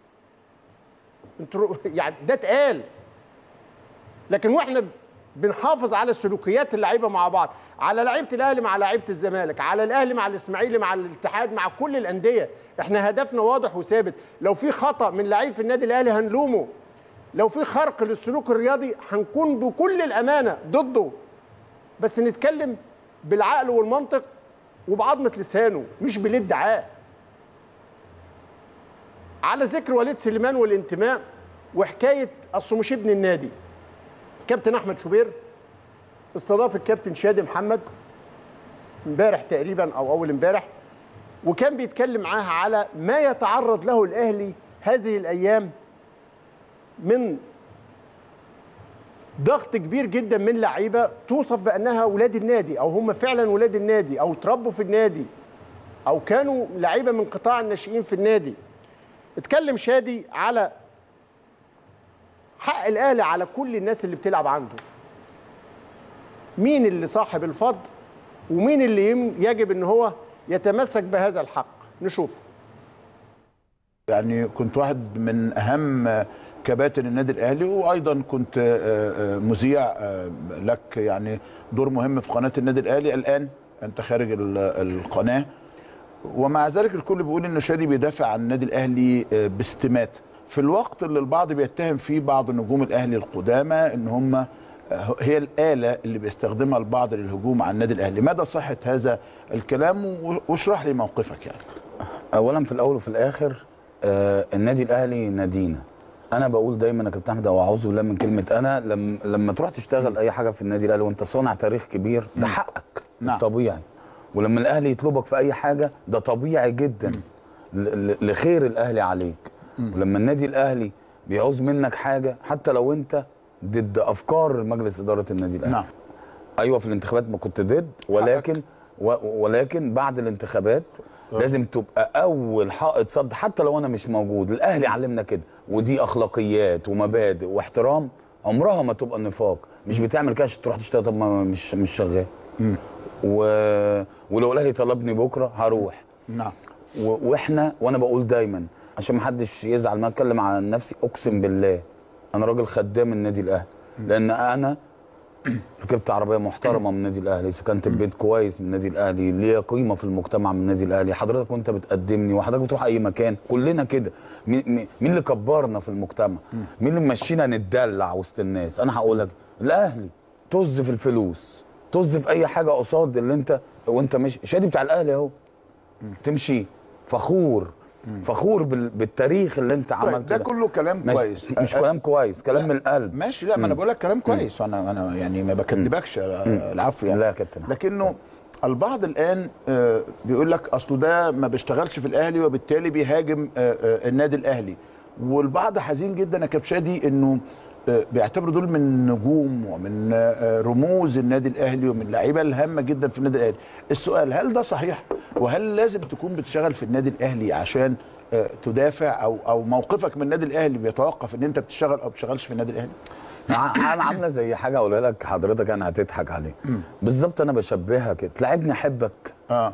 انتوا يعني ده اتقال لكن واحنا بنحافظ على سلوكيات اللعيبه مع بعض على لعيبه الاهلي مع لعيبه الزمالك على الاهلي مع الاسماعيلي مع الاتحاد مع كل الانديه احنا هدفنا واضح وثابت لو في خطا من لعيب في النادي الاهلي هنلومه لو في خرق للسلوك الرياضي هنكون بكل الامانه ضده بس نتكلم بالعقل والمنطق وبعظمه لسانه مش بالادعاء على ذكر وليد سليمان والانتماء وحكايه اصله مش ابن النادي كابتن احمد شوبير استضاف الكابتن شادي محمد امبارح تقريبا او اول امبارح وكان بيتكلم معاها على ما يتعرض له الاهلي هذه الايام من ضغط كبير جدا من لعيبه توصف بانها ولاد النادي او هم فعلا ولاد النادي او تربوا في النادي او كانوا لعيبه من قطاع الناشئين في النادي اتكلم شادي على حق الاهلي على كل الناس اللي بتلعب عنده مين اللي صاحب الفضل ومين اللي يم- يجب ان هو يتمسك بهذا الحق نشوف يعني كنت واحد من اهم كباتن النادي الاهلي وايضا كنت آه، آه، مذيع آه، لك يعني دور مهم في قناه النادي الاهلي الان انت خارج ال- القناه ومع ذلك الكل بيقول ان شادي بيدافع عن النادي الاهلي آه، باستمات في الوقت اللي البعض بيتهم فيه بعض نجوم الاهلي القدامى ان هم آه، هي الاله اللي بيستخدمها البعض للهجوم على النادي الاهلي مدى صحه هذا الكلام و- واشرح لي موقفك يعني اولا في الاول وفي الاخر آه النادي الاهلي نادينا انا بقول دايما يا كابتن احمد واعوذ بالله من كلمه انا لما لما تروح تشتغل اي حاجه في النادي الاهلي وانت صانع تاريخ كبير ده حقك نعم. طبيعي ولما الاهلي يطلبك في اي حاجه ده طبيعي جدا ل- ل- لخير الاهلي عليك ولما النادي الاهلي بيعوز منك حاجه حتى لو انت ضد افكار مجلس اداره النادي الاهلي نعم. ايوه في الانتخابات ما كنت ضد ولكن و ولكن بعد الانتخابات لازم تبقى اول حائط صد حتى لو انا مش موجود الاهلي علمنا كده ودي اخلاقيات ومبادئ واحترام عمرها ما تبقى نفاق مش بتعمل كده عشان تروح تشتغل طب ما مش مش شغال و... ولو الاهلي طلبني بكره هروح نعم و... واحنا وانا بقول دايما عشان ما حدش يزعل ما اتكلم عن نفسي اقسم بالله انا راجل خدام النادي الاهلي لان انا ركبت عربيه محترمه من النادي الاهلي سكنت في بيت كويس من النادي الاهلي ليا قيمه في المجتمع من النادي الاهلي حضرتك وانت بتقدمني وحضرتك بتروح اي مكان كلنا كده مين, مين مين اللي كبرنا في المجتمع مين اللي مشينا نتدلع وسط الناس انا هقول لك الاهلي طز في الفلوس طز في اي حاجه قصاد اللي انت وانت ماشي شادي بتاع الاهلي اهو تمشي فخور فخور بال- بالتاريخ اللي انت عملته طيب ده كله كلام ماشي. كويس مش كلام كويس كلام من القلب ماشي لا ما انا بقول لك كلام كويس وانا انا يعني ما بكذبكش العفو يعني لا يا كابتن لكنه البعض الان آه، بيقول لك اصله ده ما بيشتغلش في الاهلي وبالتالي بيهاجم آه، آه، النادي الاهلي والبعض حزين جدا يا كبشادي انه آه، بيعتبروا دول من نجوم ومن آه، رموز النادي الاهلي ومن لعيبه الهامه جدا في النادي الاهلي السؤال هل ده صحيح وهل لازم تكون بتشتغل في النادي الاهلي عشان آه، تدافع او او موقفك من النادي الاهلي بيتوقف ان انت بتشتغل او بتشتغلش في النادي الاهلي ع- انا عامله زي حاجه اقولها لك حضرتك انا هتضحك عليه بالظبط انا بشبهها كده تلعبني احبك اه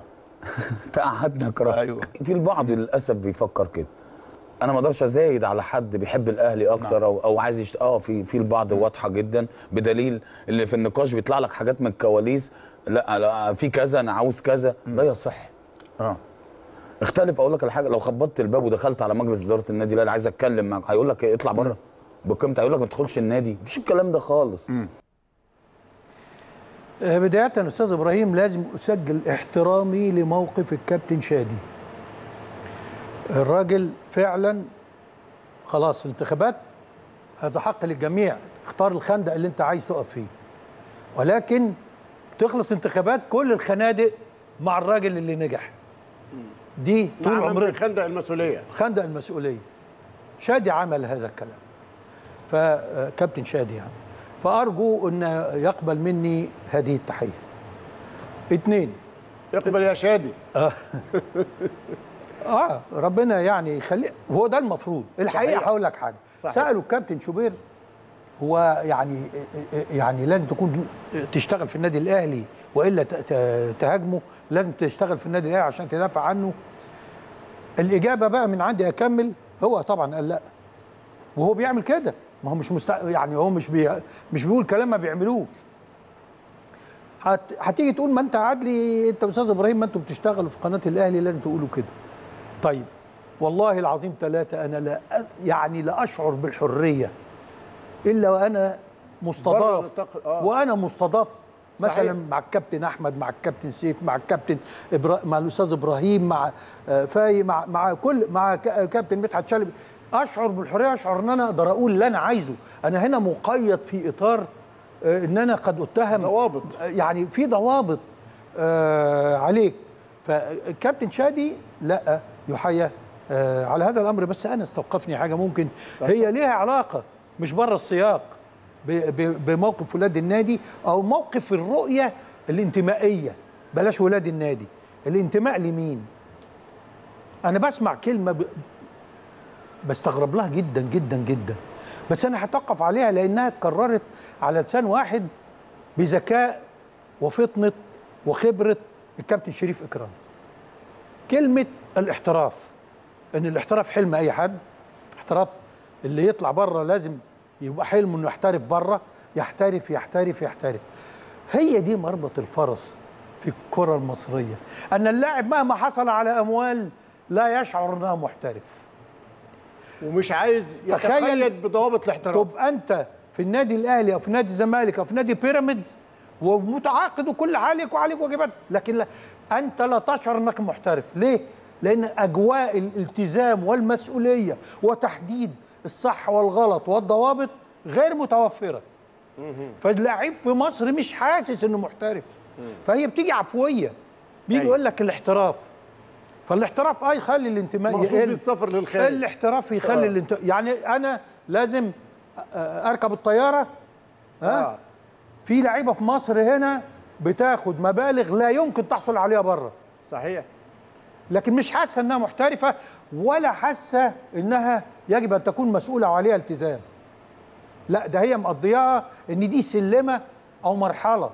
تقعدني اكرهك أيوة. في البعض للاسف بيفكر كده انا ما اقدرش ازايد على حد بيحب الاهلي اكتر او او عايز يشت... اه في في البعض واضحه جدا بدليل اللي في النقاش بيطلع لك حاجات من الكواليس لا, لا في كذا انا عاوز كذا لا يصح اه اختلف اقول لك على حاجه لو خبطت الباب ودخلت على مجلس اداره النادي الاهلي عايز اتكلم معاك هيقول لك إيه، اطلع بره بقيمتك هيقول لك ما تدخلش النادي مفيش الكلام ده خالص آه، بداية أستاذ إبراهيم لازم أسجل احترامي لموقف الكابتن شادي الراجل فعلا خلاص الانتخابات هذا حق للجميع اختار الخندق اللي انت عايز تقف فيه ولكن تخلص انتخابات كل الخنادق مع الراجل اللي نجح دي طول نعم عمرنا في خندق المسؤوليه خندق المسؤوليه شادي عمل هذا الكلام فكابتن شادي يعني فارجو ان يقبل مني هذه التحيه اتنين اقبل يا شادي اه اه ربنا يعني يخلي هو ده المفروض الحقيقه صحيح. هقول لك حاجه صحيح. سالوا الكابتن شوبير هو يعني يعني لازم تكون تشتغل في النادي الاهلي والا ت- ت- تهاجمه لازم تشتغل في النادي الاهلي عشان تدافع عنه الاجابه بقى من عندي اكمل هو طبعا قال لا وهو بيعمل كده ما هو مش مست... يعني هو مش بي... مش بيقول كلام ما بيعملوه هت... هتيجي تقول ما انت عدلي انت استاذ ابراهيم ما انتوا بتشتغلوا في قناه الاهلي لازم تقولوا كده طيب والله العظيم ثلاثة أنا لا أ- يعني لا أشعر بالحرية إلا وأنا بره مستضاف نطاق- آه. وأنا مستضاف مثلا صحيح. مع الكابتن أحمد مع الكابتن سيف مع الكابتن إبرا... مع الأستاذ إبراهيم مع آه، فاي مع مع كل مع ك- كابتن مدحت شلبي أشعر بالحرية أشعر إن أنا أقدر أقول اللي أنا عايزه أنا هنا مقيد في إطار آه، إن أنا قد أتهم ضوابط يعني في ضوابط آه عليك فالكابتن شادي لا يحيى آه على هذا الامر بس انا استوقفني حاجه ممكن هي ليها علاقه مش بره السياق ب- ب- بموقف ولاد النادي او موقف الرؤيه الانتمائيه بلاش ولاد النادي الانتماء لمين انا بسمع كلمه ب... بستغرب لها جدا جدا جدا بس انا هتوقف عليها لانها اتكررت على لسان واحد بذكاء وفطنه وخبره الكابتن شريف اكرام كلمه الاحتراف ان الاحتراف حلم اي حد احتراف اللي يطلع بره لازم يبقى حلمه انه يحترف بره يحترف يحترف يحترف هي دي مربط الفرس في الكره المصريه ان اللاعب مهما حصل على اموال لا يشعر انه محترف ومش عايز تخيل- يتقيد بضوابط الاحتراف طب انت في النادي الاهلي او في نادي الزمالك او في نادي بيراميدز ومتعاقد وكل عليك وعليك واجبات لكن لا انت لا تشعر انك محترف ليه لان اجواء الالتزام والمسؤوليه وتحديد الصح والغلط والضوابط غير متوفره فاللاعب في مصر مش حاسس انه محترف فهي بتيجي عفويه بيجي أيوة. يقول لك الاحتراف فالاحتراف اه يخلي الانتماء مقصود يقل. بالسفر للخارج. الاحتراف يخلي آه. الانت... يعني انا لازم أ- أ- اركب الطياره ها آه. في لعيبه في مصر هنا بتاخد مبالغ لا يمكن تحصل عليها بره صحيح لكن مش حاسه انها محترفه ولا حاسه انها يجب ان تكون مسؤوله وعليها التزام لا ده هي مقضياها ان دي سلمه او مرحله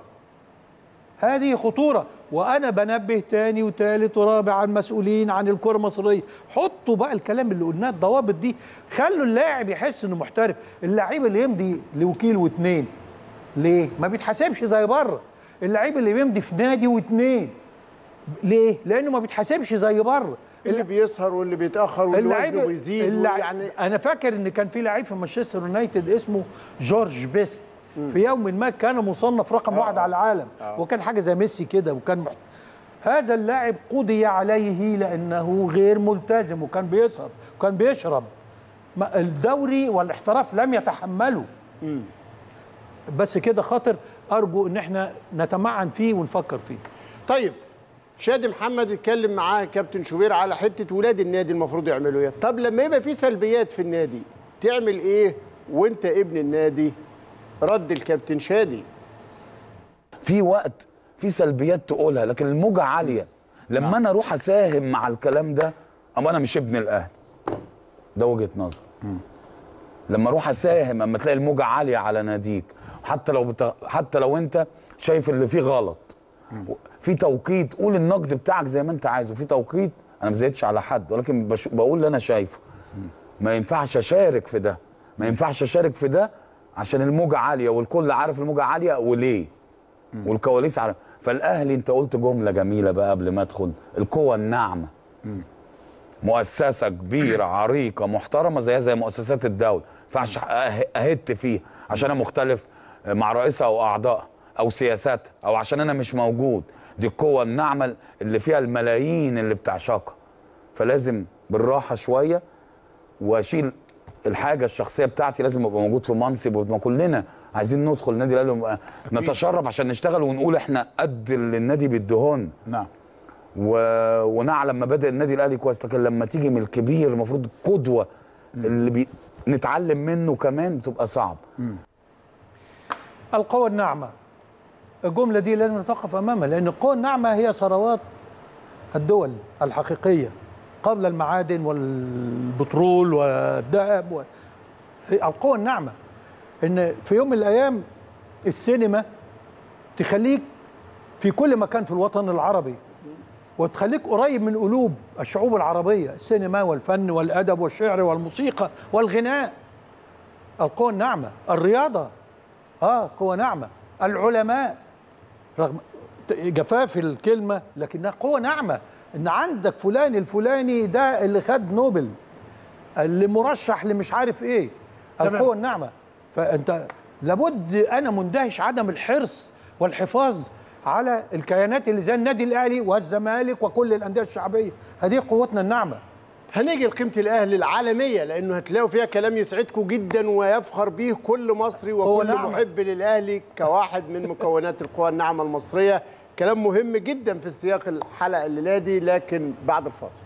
هذه خطوره وانا بنبه تاني وتالت ورابع عن مسؤولين عن الكره المصريه حطوا بقى الكلام اللي قلناه الضوابط دي خلوا اللاعب يحس انه محترف اللعيب اللي يمضي لوكيل واثنين ليه ما بيتحاسبش زي بره اللعيب اللي بيمضي في نادي واثنين ليه لانه ما بيتحاسبش زي بره اللي بيسهر واللي بيتاخر واللي وزنه بيزيد اللعيب يعني انا فاكر ان كان في لعيب في مانشستر يونايتد اسمه جورج بيست في يوم ما كان مصنف رقم آه. واحد على العالم آه. وكان حاجه زي ميسي كده وكان محت... هذا اللاعب قضي عليه لانه غير ملتزم وكان بيسهر وكان بيشرب ما- الدوري والاحتراف لم يتحملوا بس كده خاطر ارجو ان احنا نتمعن فيه ونفكر فيه طيب شادي محمد اتكلم معاه كابتن شوبير على حته ولاد النادي المفروض يعملوا ايه طب لما يبقى في سلبيات في النادي تعمل ايه وانت ابن النادي رد الكابتن شادي في وقت في سلبيات تقولها لكن الموجة عالية لما انا اروح اساهم مع الكلام ده اما انا مش ابن الاهلي ده وجهة نظر لما اروح اساهم اما تلاقي الموجة عالية على ناديك حتى لو بت... حتى لو انت شايف اللي فيه غلط في توقيت قول النقد بتاعك زي ما انت عايزه في توقيت انا ما زيدتش على حد ولكن بش... بقول اللي انا شايفه ما ينفعش اشارك في ده ما ينفعش اشارك في ده عشان الموجة عالية والكل عارف الموجة عالية وليه والكواليس عارف فالاهلي انت قلت جملة جميلة بقى قبل ما ادخل القوة الناعمة مؤسسة كبيرة عريقة محترمة زيها زي مؤسسات الدولة ما ينفعش أه- اهت فيها عشان انا مختلف مع رئيسها او اعضائها او سياساتها او عشان انا مش موجود دي القوة الناعمة اللي فيها الملايين اللي بتعشقها فلازم بالراحة شوية واشيل الحاجه الشخصيه بتاعتي لازم ابقى موجود في منصب وما كلنا عايزين ندخل النادي الاهلي ونبقى نتشرف عشان نشتغل ونقول احنا قد اللي النادي بيديهون نعم و... ونعلم مبادئ النادي الاهلي كويس لكن لما تيجي من الكبير المفروض قدوه اللي بي... نتعلم منه كمان بتبقى صعب القوى الناعمة الجملة دي لازم نتوقف أمامها لأن القوى الناعمة هي ثروات الدول الحقيقية قبل المعادن والبترول والذهب و... هي القوى الناعمة إن في يوم من الأيام السينما تخليك في كل مكان في الوطن العربي وتخليك قريب من قلوب الشعوب العربية السينما والفن والأدب والشعر والموسيقى والغناء القوى الناعمة الرياضة اه قوة ناعمة العلماء رغم جفاف الكلمة لكنها قوة ناعمة ان عندك فلان الفلاني ده اللي خد نوبل اللي مرشح لمش عارف ايه تمام. القوة الناعمة فانت لابد انا مندهش عدم الحرص والحفاظ على الكيانات اللي زي النادي الاهلي والزمالك وكل الانديه الشعبيه هذه قوتنا الناعمه هنيجي لقيمة الأهلي العالمية لأنه هتلاقوا فيها كلام يسعدكم جدا ويفخر به كل مصري وكل ناعمة. محب للأهلي كواحد من مكونات القوى الناعمة المصرية كلام مهم جدا في سياق الحلقة الليلة دي لكن بعد الفاصل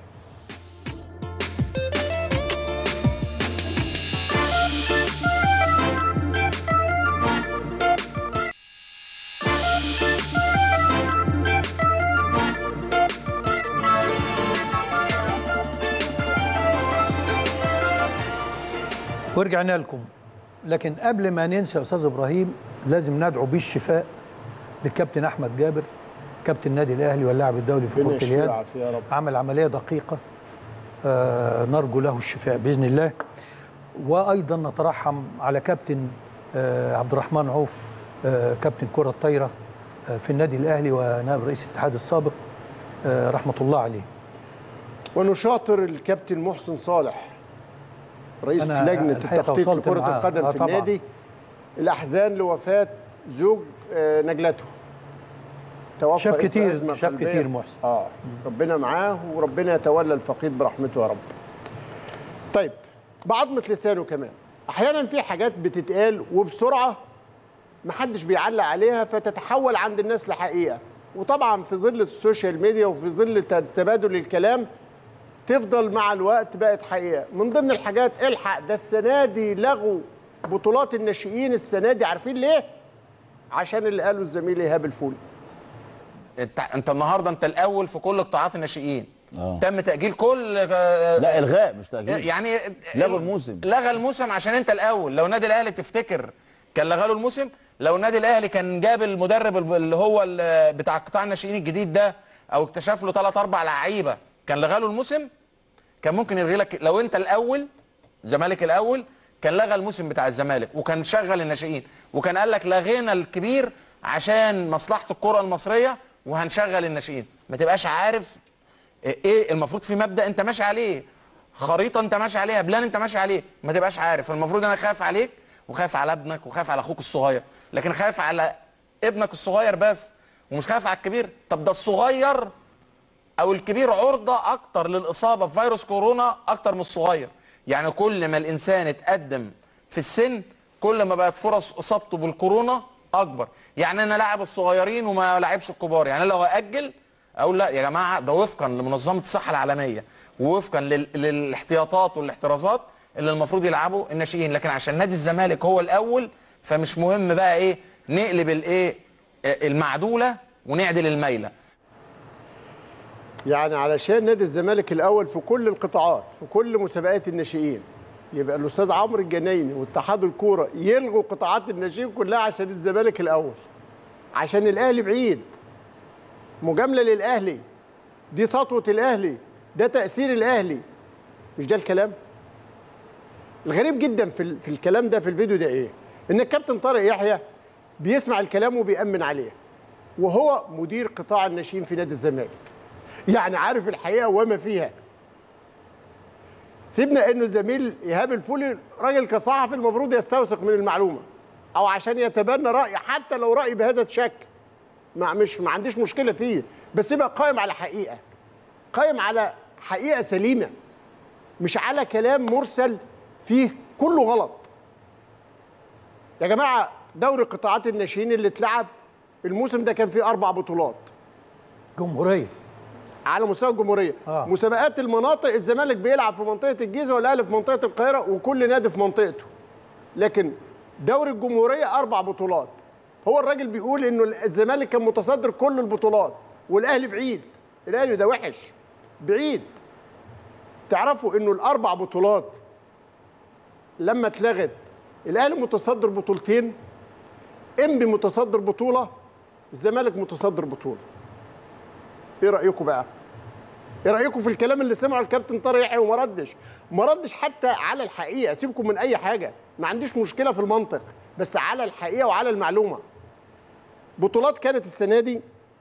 ورجعنا لكم لكن قبل ما ننسى يا استاذ ابراهيم لازم ندعو بالشفاء للكابتن احمد جابر كابتن النادي الاهلي واللاعب الدولي في ربنا كره يشفيه اليد ويعافيه يا رب. عمل عمليه دقيقه آه نرجو له الشفاء باذن الله وايضا نترحم على كابتن آه عبد الرحمن عوف آه كابتن كره الطايره آه في النادي الاهلي ونائب رئيس الاتحاد السابق آه رحمه الله عليه ونشاطر الكابتن محسن صالح رئيس أنا لجنة الحقيقة التخطيط وصلت لكرة معاه. القدم آه في طبعاً. النادي الأحزان لوفاة زوج آه، نجلته توفى شاف إثر كتير- أزمة شاف قلبية. كتير محسن. اه ربنا معاه وربنا يتولى الفقيد برحمته يا رب طيب بعضمة لسانه كمان احيانا في حاجات بتتقال وبسرعه محدش بيعلق عليها فتتحول عند الناس لحقيقه وطبعا في ظل السوشيال ميديا وفي ظل ت- تبادل الكلام تفضل مع الوقت بقت حقيقه من ضمن الحاجات الحق ده السنه دي لغوا بطولات الناشئين السنه دي عارفين ليه عشان اللي قاله الزميل ايهاب الفولي انت انت النهارده انت الاول في كل قطاعات الناشئين آه. تم تاجيل كل لا الغاء مش تاجيل يعني لغوا الموسم لغى الموسم عشان انت الاول لو النادي الاهلي تفتكر كان لغى له الموسم لو النادي الاهلي كان جاب المدرب الب- اللي هو ال- بتاع قطاع الناشئين الجديد ده او اكتشف له ثلاث اربع لعيبه كان لغى له الموسم كان ممكن يلغي لك لو انت الاول الزمالك الاول كان لغى الموسم بتاع الزمالك وكان شغل الناشئين وكان قال لك لغينا الكبير عشان مصلحه الكره المصريه وهنشغل الناشئين ما تبقاش عارف ايه المفروض في مبدا انت ماشي عليه خريطه انت ماشي عليها بلان انت ماشي عليه ما تبقاش عارف المفروض انا خايف عليك وخايف على ابنك وخايف على اخوك الصغير لكن خايف على ابنك الصغير بس ومش خايف على الكبير طب ده الصغير او الكبير عرضه اكتر للاصابه بفيروس كورونا اكتر من الصغير يعني كل ما الانسان اتقدم في السن كل ما بقت فرص اصابته بالكورونا اكبر يعني انا لاعب الصغيرين وما لاعبش الكبار يعني لو هاجل اقول لا يا جماعه ده وفقا لمنظمه الصحه العالميه ووفقا لل... للاحتياطات والاحترازات اللي المفروض يلعبوا الناشئين لكن عشان نادي الزمالك هو الاول فمش مهم بقى ايه نقلب الايه المعدوله ونعدل الميله يعني علشان نادي الزمالك الاول في كل القطاعات في كل مسابقات الناشئين يبقى الاستاذ عمرو الجنايني واتحاد الكوره يلغوا قطاعات الناشئين كلها عشان الزمالك الاول عشان الاهلي بعيد مجامله للاهلي دي سطوه الاهلي ده تاثير الاهلي مش ده الكلام الغريب جدا في ال- في الكلام ده في الفيديو ده ايه ان الكابتن طارق يحيى بيسمع الكلام وبيأمن عليه وهو مدير قطاع الناشئين في نادي الزمالك يعني عارف الحقيقه وما فيها سيبنا انه الزميل ايهاب الفولي راجل كصحفي المفروض يستوثق من المعلومه او عشان يتبنى راي حتى لو راي بهذا الشكل ما مش ما عنديش مشكله فيه بس يبقى قائم على حقيقه قائم على حقيقه سليمه مش على كلام مرسل فيه كله غلط يا جماعه دوري قطاعات الناشئين اللي اتلعب الموسم ده كان فيه اربع بطولات جمهوريه على مستوى الجمهوريه آه. مسابقات المناطق الزمالك بيلعب في منطقه الجيزه والاهلي في منطقه القاهره وكل نادي في منطقته لكن دوري الجمهوريه اربع بطولات هو الراجل بيقول انه الزمالك كان متصدر كل البطولات والاهلي بعيد الاهلي ده وحش بعيد تعرفوا انه الاربع بطولات لما اتلغت الاهلي متصدر بطولتين انبي متصدر بطوله الزمالك متصدر بطوله ايه رايكم بقى ايه رايكم في الكلام اللي سمعه الكابتن طارق يحيى وما ردش ما ردش حتى على الحقيقه سيبكم من اي حاجه ما عنديش مشكله في المنطق بس على الحقيقه وعلى المعلومه بطولات كانت السنه دي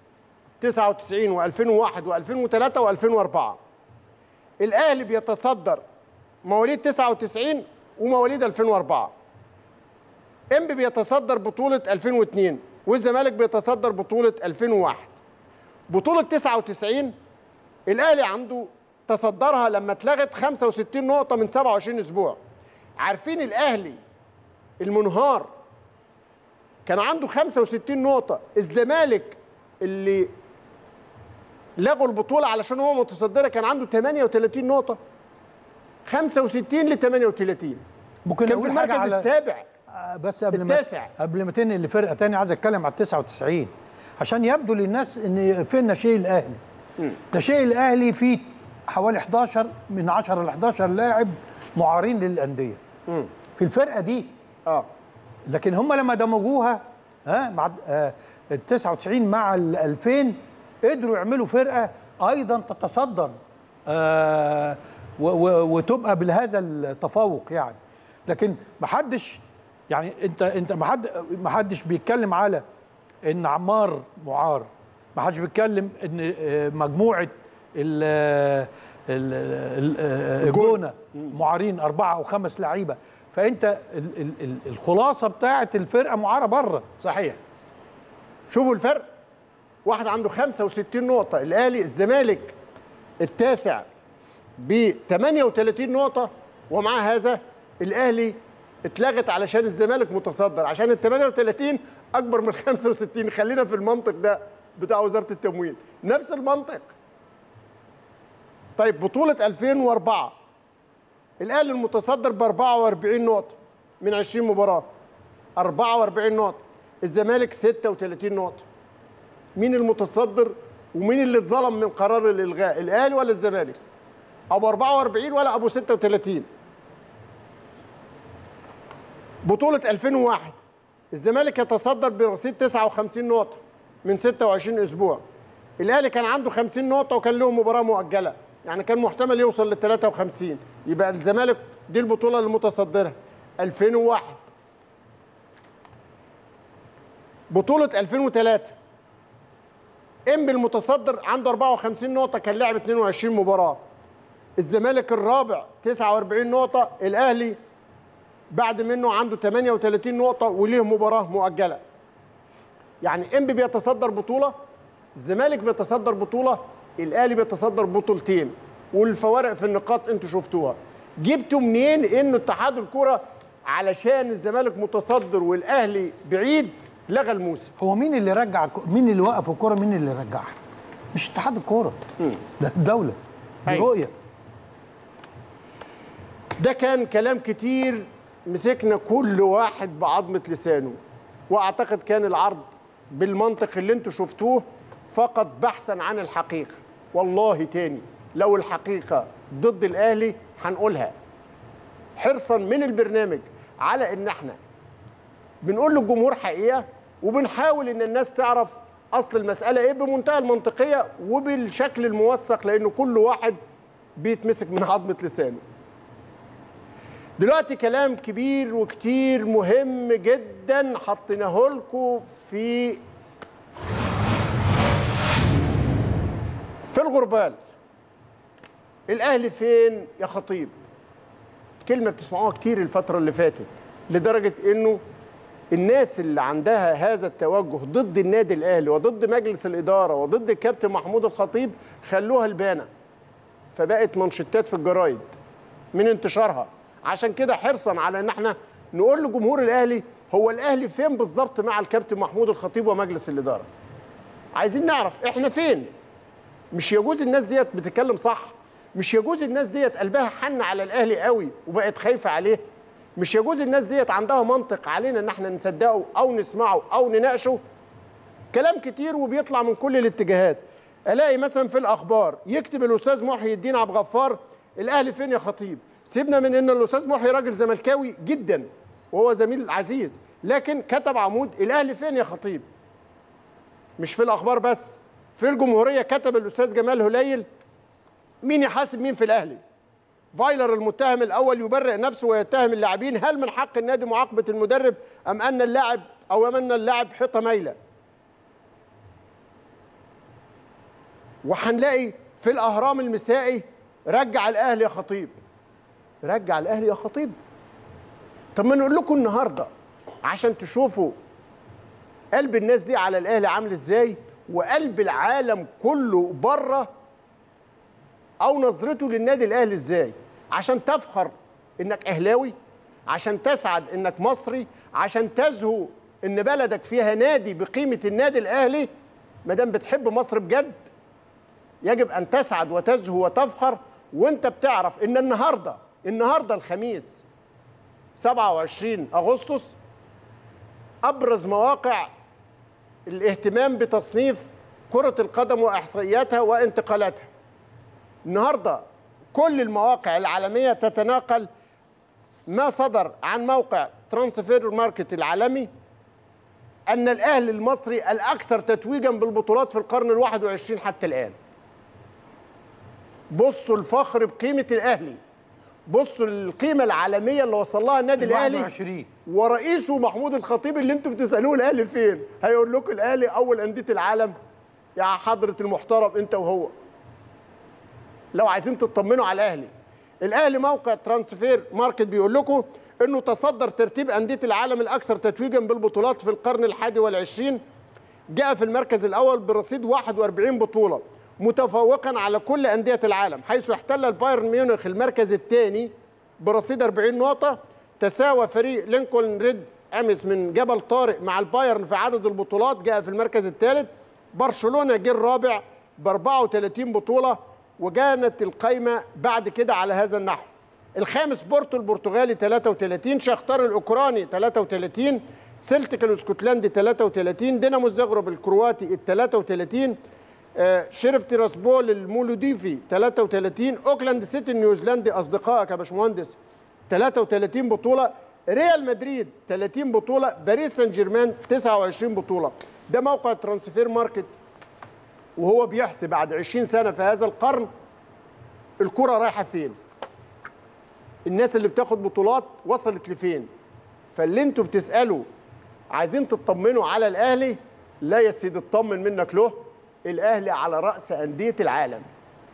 99 و2001 و2003 و2004 الاهلي بيتصدر مواليد 99 ومواليد 2004 انبي بيتصدر بطوله 2002 والزمالك بيتصدر بطوله 2001 بطوله 99 الاهلي عنده تصدرها لما اتلغت 65 نقطه من 27 اسبوع عارفين الاهلي المنهار كان عنده 65 نقطه الزمالك اللي لغوا البطوله علشان هو متصدرها كان عنده 38 نقطه 65 ل 38 ممكن كان في أقول حاجة المركز على- السابع آه، بس قبل ما التاسع. قبل ما تنقل لفرقه تانية عايز اتكلم على 99 عشان يبدو للناس ان فين ناشئ الاهلي ناشئ الاهلي فيه حوالي 11 من 10 ل 11 لاعب معارين للانديه في الفرقه دي اه لكن هم لما دمجوها ها مع آه ال 99 مع ال 2000 قدروا يعملوا فرقه ايضا تتصدر آه و- و- وتبقى بهذا التفوق يعني لكن ما حدش يعني انت انت ما حد ما حدش بيتكلم على ان عمار معار ما حدش بيتكلم ان آه، مجموعه ال ال- ال- آه، الجونه معارين اربعه او خمس لعيبه فانت ال- ال- ال- الخلاصه بتاعه الفرقه معاره بره صحيح شوفوا الفرق واحد عنده 65 نقطة الأهلي الزمالك التاسع ب 38 نقطة ومع هذا الأهلي اتلغت علشان الزمالك متصدر عشان ال 38 أكبر من 65 خلينا في المنطق ده بتاع وزارة التموين نفس المنطق طيب بطولة 2004 الأهلي المتصدر ب 44 نقطة من 20 مباراة 44 نقطة الزمالك 36 نقطة مين المتصدر ومين اللي اتظلم من قرار الإلغاء الأهلي ولا الزمالك أبو 44 ولا أبو 36 بطولة 2001 الزمالك يتصدر برصيد 59 نقطة من 26 أسبوع الأهلي كان عنده 50 نقطة وكان له مباراة مؤجلة يعني كان محتمل يوصل لل 53 يبقى الزمالك دي البطولة المتصدرة 2001 بطولة 2003 انبي المتصدر عنده 54 نقطة كان لعب 22 مباراة الزمالك الرابع 49 نقطة الأهلي بعد منه عنده 38 نقطة وليه مباراة مؤجلة يعني انبي بيتصدر بطولة الزمالك بيتصدر بطولة الأهلي بيتصدر بطولتين والفوارق في النقاط انتوا شفتوها جبتوا منين انه اتحاد الكرة علشان الزمالك متصدر والاهلي بعيد لغى الموسم هو مين اللي رجع الك- مين اللي وقف الكوره مين اللي رجعها مش اتحاد الكوره ده الدوله دي أيوة. رؤيه ده كان كلام كتير مسكنا كل واحد بعظمة لسانه واعتقد كان العرض بالمنطق اللي انتوا شفتوه فقط بحثا عن الحقيقة والله تاني لو الحقيقة ضد الاهلي هنقولها حرصا من البرنامج على ان احنا بنقول للجمهور حقيقة وبنحاول ان الناس تعرف اصل المسألة ايه بمنتهى المنطقية وبالشكل الموثق لان كل واحد بيتمسك من عظمة لسانه دلوقتي كلام كبير وكتير مهم جدا حطيناه لكم في في الغربال الاهلي فين يا خطيب كلمه بتسمعوها كتير الفتره اللي فاتت لدرجه انه الناس اللي عندها هذا التوجه ضد النادي الاهلي وضد مجلس الاداره وضد الكابتن محمود الخطيب خلوها البانه فبقت منشطات في الجرايد من انتشارها عشان كده حرصا على ان احنا نقول لجمهور الاهلي هو الاهلي فين بالظبط مع الكابتن محمود الخطيب ومجلس الاداره عايزين نعرف احنا فين مش يجوز الناس ديت بتتكلم صح مش يجوز الناس ديت قلبها حن على الاهلي قوي وبقت خايفه عليه مش يجوز الناس ديت عندها منطق علينا ان احنا نصدقه او نسمعه او نناقشه كلام كتير وبيطلع من كل الاتجاهات الاقي مثلا في الاخبار يكتب الاستاذ محي الدين عبد الغفار الاهلي فين يا خطيب سيبنا من ان الاستاذ محي راجل زملكاوي جدا وهو زميل عزيز لكن كتب عمود الاهلي فين يا خطيب مش في الاخبار بس في الجمهوريه كتب الاستاذ جمال هليل مين يحاسب مين في الاهلي فايلر المتهم الاول يبرئ نفسه ويتهم اللاعبين هل من حق النادي معاقبه المدرب ام ان اللاعب او ام ان اللاعب حيطه مايله وهنلاقي في الاهرام المسائي رجع الاهلي يا خطيب رجع الاهلي يا خطيب طب ما نقول لكم النهارده عشان تشوفوا قلب الناس دي على الاهلي عامل ازاي وقلب العالم كله بره او نظرته للنادي الاهلي ازاي عشان تفخر انك اهلاوي عشان تسعد انك مصري عشان تزهو ان بلدك فيها نادي بقيمه النادي الاهلي ما دام بتحب مصر بجد يجب ان تسعد وتزهو وتفخر وانت بتعرف ان النهارده النهارده الخميس 27 اغسطس ابرز مواقع الاهتمام بتصنيف كره القدم واحصائياتها وانتقالاتها النهارده كل المواقع العالميه تتناقل ما صدر عن موقع ترانسفير ماركت العالمي ان الاهلي المصري الاكثر تتويجا بالبطولات في القرن الواحد وعشرين حتى الان بصوا الفخر بقيمه الاهلي بصوا القيمه العالميه اللي وصل لها النادي الاهلي 21 ورئيسه محمود الخطيب اللي انتم بتسالوه الاهلي فين هيقول لكم الاهلي اول انديه العالم يا حضره المحترم انت وهو لو عايزين تطمنوا على الاهلي الاهلي موقع ترانسفير ماركت بيقول لكم انه تصدر ترتيب انديه العالم الاكثر تتويجا بالبطولات في القرن الحادي والعشرين جاء في المركز الاول برصيد 41 بطوله متفوقا على كل انديه العالم حيث احتل البايرن ميونخ المركز الثاني برصيد 40 نقطه تساوى فريق لينكولن ريد امس من جبل طارق مع البايرن في عدد البطولات جاء في المركز الثالث برشلونه جه الرابع ب 34 بطوله وكانت القايمه بعد كده على هذا النحو الخامس بورتو البرتغالي 33 شختار الاوكراني 33 سلتيك الاسكتلندي 33 دينامو زغرب الكرواتي ال 33 آه، شرف تيراسبول المولوديفي 33 اوكلاند سيتي النيوزيلندي اصدقائك يا باشمهندس 33 بطوله ريال مدريد 30 بطوله باريس سان جيرمان 29 بطوله ده موقع ترانسفير ماركت وهو بيحسب بعد 20 سنه في هذا القرن الكره رايحه فين الناس اللي بتاخد بطولات وصلت لفين فاللي انتوا بتسالوا عايزين تطمنوا على الاهلي لا يا سيدي اطمن منك له الاهلي على راس انديه العالم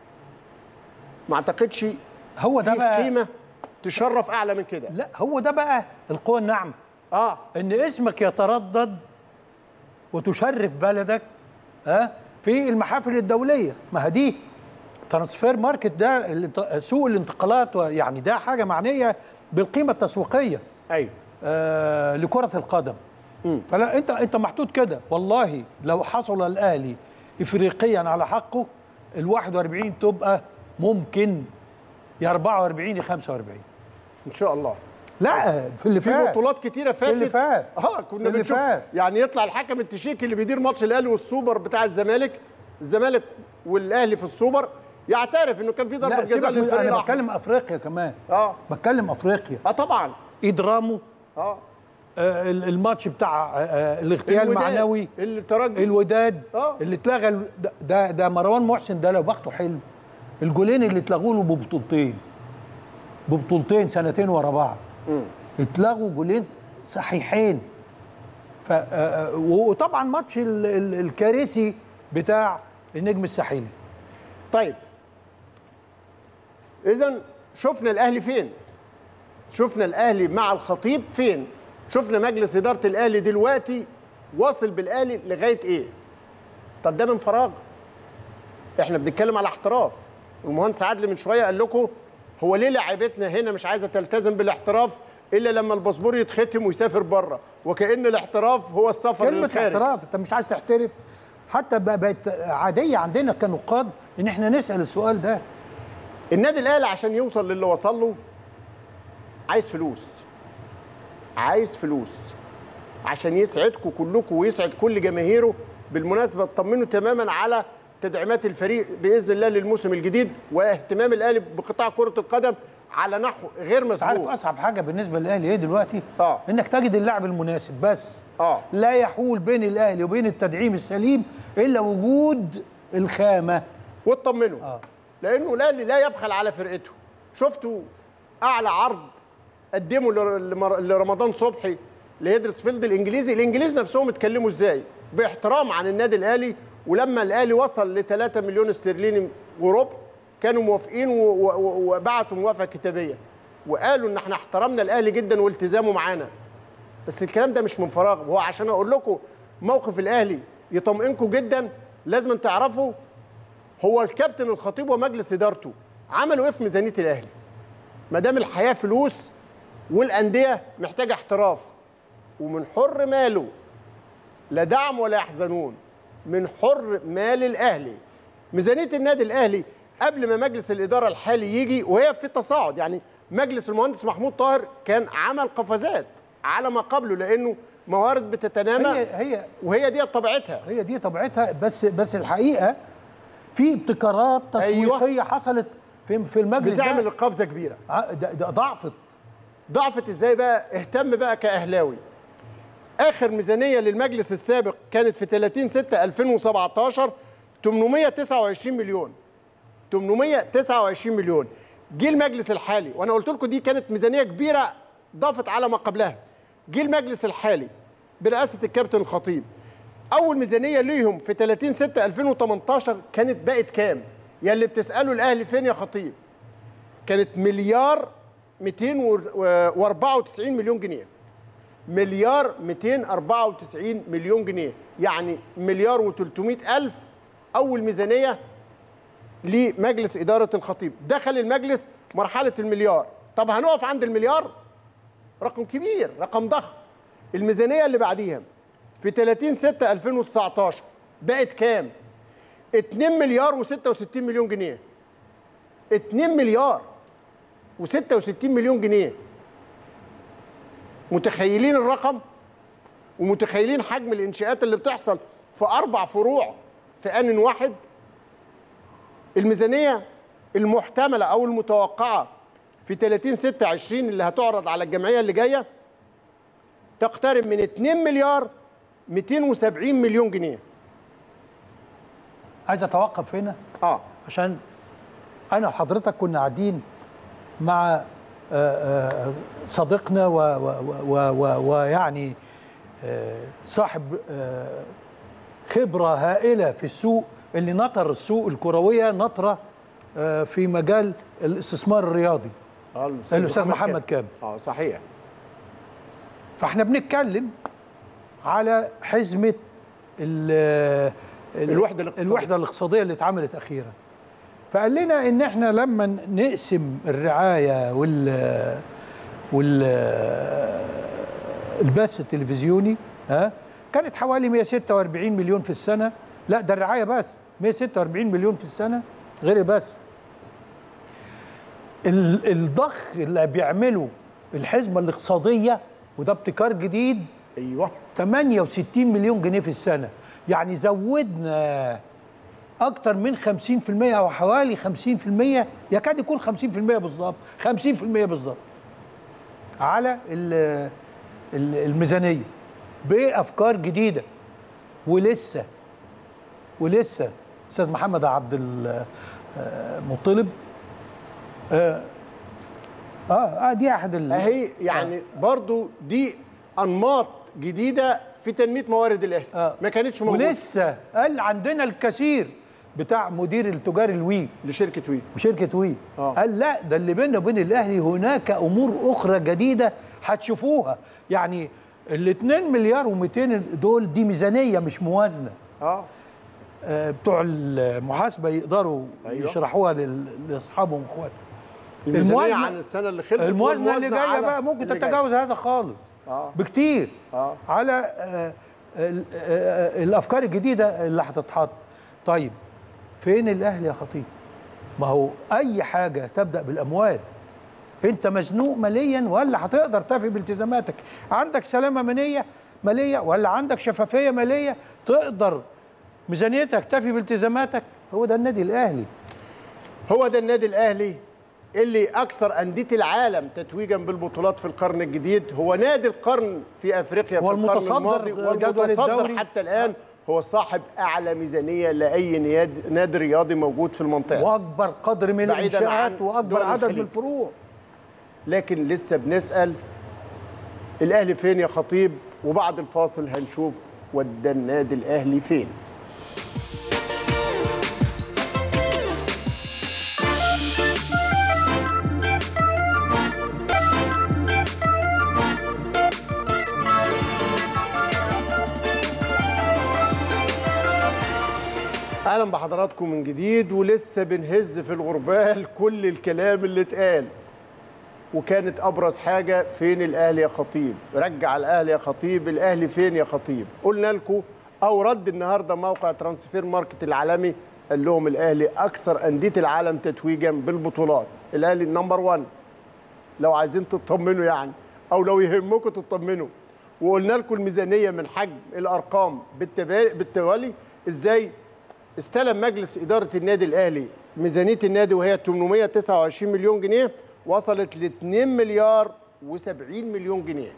ما اعتقدش هو ده في بقى قيمه تشرف اعلى من كده لا هو ده بقى القوة الناعمة اه ان اسمك يتردد وتشرف بلدك ها في المحافل الدولية ما هي دي ترانسفير ماركت ده الانت- سوق الانتقالات يعني ده حاجة معنية بالقيمة التسويقية ايوه آه لكرة القدم فلا انت انت محطوط كده والله لو حصل الاهلي افريقيا على حقه ال 41 تبقى ممكن يا 44 يا 45 ان شاء الله لا في اللي في فات بطولات كتيره فاتت اللي فات. اه كنا اللي بنشوف فات. يعني يطلع الحكم التشيكي اللي بيدير ماتش الاهلي والسوبر بتاع الزمالك الزمالك والاهلي في السوبر يعترف انه كان في ضربه لا جزاء سيبك من- للفريق انا الاحمر بتكلم افريقيا كمان اه بتكلم افريقيا اه طبعا ايدرامو اه آه ال- الماتش بتاع آه آه الاغتيال الوداد، المعنوي الترجي الوداد آه. اللي اتلغى ال- ده- ده ده مروان محسن ده لو بخته حلو الجولين اللي اتلغوا له ببطولتين ببطولتين سنتين ورا بعض اتلغوا جولين صحيحين ف آه، آه، وطبعا ماتش ال- ال- الكارثي بتاع النجم الساحلي طيب اذا شفنا الاهلي فين شفنا الاهلي مع الخطيب فين شفنا مجلس اداره الاهلي دلوقتي واصل بالاهلي لغايه ايه طب ده من فراغ احنا بنتكلم على احتراف المهندس عادل من شويه قال لكم هو ليه لعيبتنا هنا مش عايزه تلتزم بالاحتراف الا لما الباسبور يتختم ويسافر بره وكان الاحتراف هو السفر كلمة للخارج احتراف انت مش عايز تحترف حتى بقى- بقت عاديه عندنا كنقاد ان احنا نسال السؤال ده النادي الاهلي عشان يوصل للي وصل له عايز فلوس عايز فلوس عشان يسعدكم كلكم ويسعد كل جماهيره بالمناسبه اطمنوا تماما على تدعيمات الفريق باذن الله للموسم الجديد واهتمام الاهلي بقطاع كره القدم على نحو غير عارف مسبوق اصعب حاجه بالنسبه للاهلي ايه دلوقتي اه انك تجد اللاعب المناسب بس اه لا يحول بين الاهلي وبين التدعيم السليم الا وجود الخامه واطمنوا آه. لانه الاهلي لا يبخل على فرقته شفتوا اعلى عرض قدمه لر- لمر- لرمضان صبحي لهيدرسفيلد الانجليزي الانجليز نفسهم اتكلموا ازاي باحترام عن النادي الاهلي ولما الاهلي وصل ل 3 مليون استرليني وربع كانوا موافقين و- و- و- وبعتوا موافقه كتابيه وقالوا ان احنا احترمنا الاهلي جدا والتزامه معانا بس الكلام ده مش من فراغ هو عشان اقول لكم موقف الاهلي يطمئنكم جدا لازم تعرفوا هو الكابتن الخطيب ومجلس ادارته عملوا ايه في ميزانيه الاهلي ما دام الحياه فلوس والانديه محتاجه احتراف ومن حر ماله لا دعم ولا يحزنون من حر مال الاهلي ميزانيه النادي الاهلي قبل ما مجلس الاداره الحالي يجي وهي في تصاعد يعني مجلس المهندس محمود طاهر كان عمل قفزات على ما قبله لانه موارد بتتنامى هي هي وهي دي طبيعتها هي دي طبيعتها بس بس الحقيقه في ابتكارات تسويقيه أيوة. حصلت في في المجلس بتعمل ده قفزه كبيره ع- ده ده ضعفت ضعفت ازاي بقى اهتم بقى كاهلاوي اخر ميزانيه للمجلس السابق كانت في 30 6 2017 829 مليون 829 مليون جه المجلس الحالي وانا قلت لكم دي كانت ميزانيه كبيره ضافت على ما قبلها جه المجلس الحالي برئاسه الكابتن الخطيب اول ميزانيه ليهم في 30 6 2018 كانت بقت كام يا اللي بتسالوا الاهلي فين يا خطيب كانت مليار 294 مليون جنيه مليار 294 مليون جنيه يعني مليار و300 ألف أول ميزانية لمجلس إدارة الخطيب دخل المجلس مرحلة المليار طب هنقف عند المليار رقم كبير رقم ضخم الميزانية اللي بعديها في 30 6 2019 بقت كام 2 مليار و66 مليون جنيه 2 مليار و66 مليون جنيه متخيلين الرقم ومتخيلين حجم الانشاءات اللي بتحصل في اربع فروع في ان واحد الميزانيه المحتمله او المتوقعه في 30 6 20 اللي هتعرض على الجمعيه اللي جايه تقترب من 2 مليار 270 مليون جنيه عايز اتوقف هنا اه عشان انا وحضرتك كنا قاعدين مع آه، آه، صديقنا و- و- و- و- ويعني آه، صاحب آه، خبره هائله في السوق اللي نطر السوق الكرويه نطره آه، في مجال الاستثمار الرياضي اه الاستاذ محمد كامل اه صحيح فاحنا بنتكلم على حزمه ال- ال- الوحدة الاقتصادية. الوحده الاقتصاديه اللي اتعملت اخيرا فقال لنا ان احنا لما نقسم الرعايه وال وال البث التلفزيوني ها كانت حوالي 146 مليون في السنه لا ده الرعايه بس 146 مليون في السنه غير البث ال- الضخ اللي بيعمله الحزمه الاقتصاديه وده ابتكار جديد ايوه 68 مليون جنيه في السنه يعني زودنا اكتر من 50% او حوالي 50% يكاد يكون 50% بالظبط 50% بالظبط على ال- ال- الميزانيه بافكار جديده ولسه ولسه استاذ محمد عبد المطلب اه اه, آه دي احد ال- اهي يعني برضو دي انماط جديده في تنميه موارد الاهلي آه. ما كانتش موجوده ولسه قال عندنا الكثير بتاع مدير التجار الوي لشركه وي وشركه وي آه. قال لا ده اللي بيننا وبين الاهلي هناك امور اخرى جديده هتشوفوها يعني ال 2 مليار و200 دول دي ميزانيه مش موازنه اه آه، بتوع المحاسبه يقدروا أيوة. أيوة. يشرحوها لل- لاصحابهم واخواتهم الميزانيه عن السنه اللي خلصت الموازنه اللي والموازنة جايه على بقى ممكن اللي تتجاوز هذا خالص آه. بكتير آه. على آه، ال- آه، الافكار الجديده اللي هتتحط طيب فين الاهلي يا خطيب ما هو اي حاجه تبدا بالاموال انت مزنوق ماليا ولا هتقدر تفي بالتزاماتك عندك سلامه ماليه ماليه ولا عندك شفافيه ماليه تقدر ميزانيتك تفي بالتزاماتك هو ده النادي الاهلي هو ده النادي الاهلي اللي اكثر انديه العالم تتويجا بالبطولات في القرن الجديد هو نادي القرن في افريقيا في هو القرن المتصدر الماضي جدول والمتصدر الدوري. حتى الان هو صاحب اعلى ميزانيه لاي نياد- نادي رياضي موجود في المنطقه واكبر قدر من بعيداً الانشاءات عن واكبر دول عدد من الخليج. الفروع لكن لسه بنسال الاهلي فين يا خطيب وبعد الفاصل هنشوف ودى النادي الاهلي فين اهلا بحضراتكم من جديد ولسه بنهز في الغربال كل الكلام اللي اتقال وكانت ابرز حاجه فين الاهلي يا خطيب رجع الاهلي يا خطيب الاهلي فين يا خطيب قلنا لكم او رد النهارده موقع ترانسفير ماركت العالمي قال لهم الاهلي اكثر انديه العالم تتويجا بالبطولات الاهلي نمبر 1 لو عايزين تطمنوا يعني او لو يهمكم تطمنوا وقلنا لكم الميزانيه من حجم الارقام بالتبا- بالتوالي ازاي استلم مجلس اداره النادي الاهلي ميزانيه النادي وهي 829 مليون جنيه وصلت ل 2 مليار و70 مليون جنيه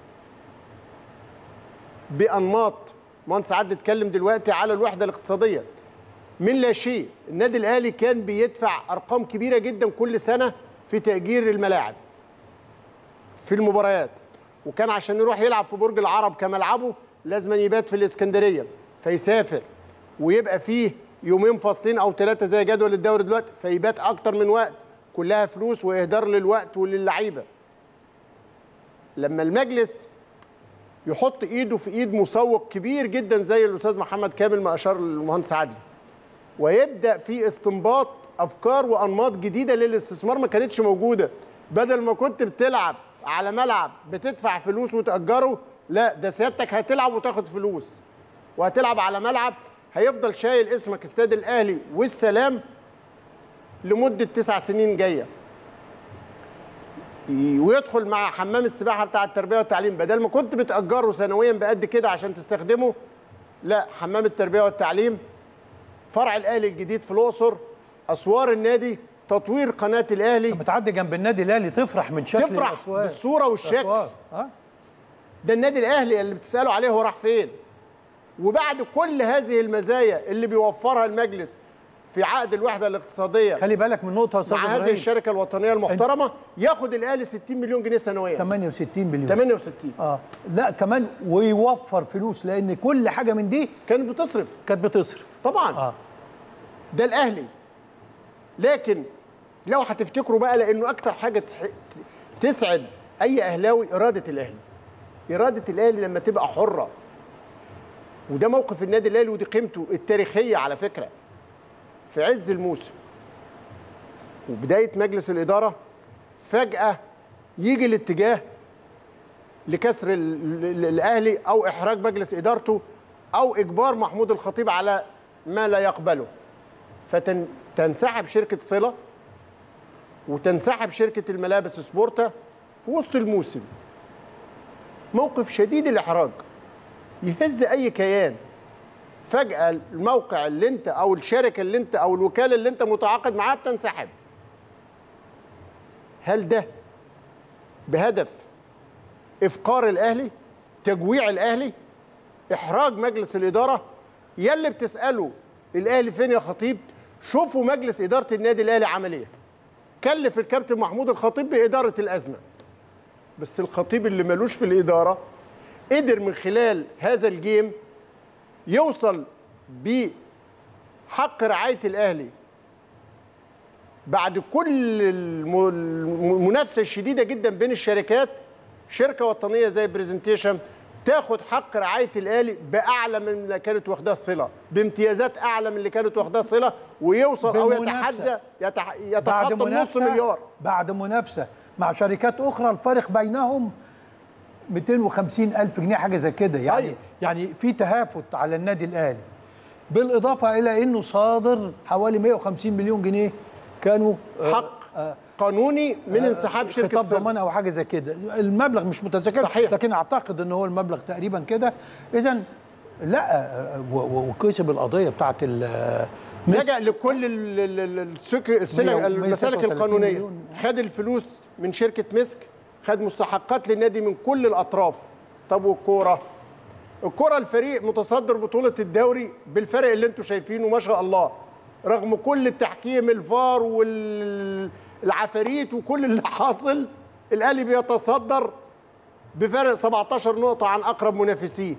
بانماط مهندس عدلي اتكلم دلوقتي على الوحده الاقتصاديه من لا شيء النادي الاهلي كان بيدفع ارقام كبيره جدا كل سنه في تاجير الملاعب في المباريات وكان عشان يروح يلعب في برج العرب كملعبه لازم يبات في الاسكندريه فيسافر ويبقى فيه يومين فاصلين او ثلاثه زي جدول الدوري دلوقتي فيبات اكتر من وقت كلها فلوس واهدار للوقت وللعيبه لما المجلس يحط ايده في ايد مسوق كبير جدا زي الاستاذ محمد كامل ما اشار للمهندس عدلي ويبدا في استنباط افكار وانماط جديده للاستثمار ما كانتش موجوده بدل ما كنت بتلعب على ملعب بتدفع فلوس وتاجره لا ده سيادتك هتلعب وتاخد فلوس وهتلعب على ملعب هيفضل شايل اسمك استاد الاهلي والسلام لمده تسع سنين جايه ي- ويدخل مع حمام السباحه بتاع التربيه والتعليم بدل ما كنت بتاجره سنويا بقد كده عشان تستخدمه لا حمام التربيه والتعليم فرع الاهلي الجديد في الاقصر اسوار النادي تطوير قناه الاهلي بتعدي جنب النادي الاهلي تفرح من شكل تفرح الأسوار. بالصوره والشكل الأسوار. اه ده النادي الاهلي اللي بتسالوا عليه هو راح فين وبعد كل هذه المزايا اللي بيوفرها المجلس في عقد الوحده الاقتصاديه خلي بالك من نقطه يا استاذ مع هذه إبراهيم. الشركه الوطنيه المحترمه ياخد الاهلي 60 مليون جنيه سنويا 68 مليون 68 اه لا كمان ويوفر فلوس لان كل حاجه من دي كانت بتصرف كانت بتصرف طبعا اه ده الاهلي لكن لو هتفتكروا بقى لانه اكتر حاجه تح- تسعد اي اهلاوي اراده الاهلي اراده الاهلي لما تبقى حره وده موقف النادي الاهلي ودي قيمته التاريخيه على فكره في عز الموسم وبدايه مجلس الاداره فجاه يجي الاتجاه لكسر ال- ال- الاهلي او احراج مجلس ادارته او اجبار محمود الخطيب على ما لا يقبله فتنسحب شركه صله وتنسحب شركه الملابس سبورتا في وسط الموسم موقف شديد الاحراج يهز اي كيان فجاه الموقع اللي انت او الشركه اللي انت او الوكاله اللي انت متعاقد معاها بتنسحب هل ده بهدف افقار الاهلي تجويع الاهلي احراج مجلس الاداره يلي بتساله الاهلي فين يا خطيب شوفوا مجلس اداره النادي الاهلي عمل ايه كلف الكابتن محمود الخطيب باداره الازمه بس الخطيب اللي ملوش في الاداره قدر من خلال هذا الجيم يوصل بحق رعايه الاهلي بعد كل الم- المنافسه الشديده جدا بين الشركات شركه وطنيه زي برزنتيشن تاخد حق رعايه الاهلي باعلى من اللي كانت واخداه صله بامتيازات اعلى من اللي كانت واخداه صله ويوصل او بالمنافسة. يتحدى يتح... بعد يتخطى النص منافسه مليار بعد منافسه مع شركات اخرى الفارق بينهم 250 الف جنيه حاجه زي كده يعني أيوة. يعني في تهافت على النادي الاهلي بالاضافه الى انه صادر حوالي 150 مليون جنيه كانوا آه، حق قانوني من انسحاب شركه خطاب سيرفر. ضمان او حاجه زي كده المبلغ مش متذكر صحيح. لكن اعتقد ان هو المبلغ تقريبا كده اذا لا آه، و- و- وكسب القضيه بتاعت ال- مصر. لجأ لكل ال- ال- ال- السك- السلك- 100 المسالك 136 القانونيه مليون. خد الفلوس من شركه مسك خد مستحقات للنادي من كل الاطراف طب والكوره الكوره الفريق متصدر بطوله الدوري بالفرق اللي انتم شايفينه ما شاء الله رغم كل التحكيم الفار والعفاريت وكل اللي حاصل الاهلي بيتصدر بفرق 17 نقطه عن اقرب منافسيه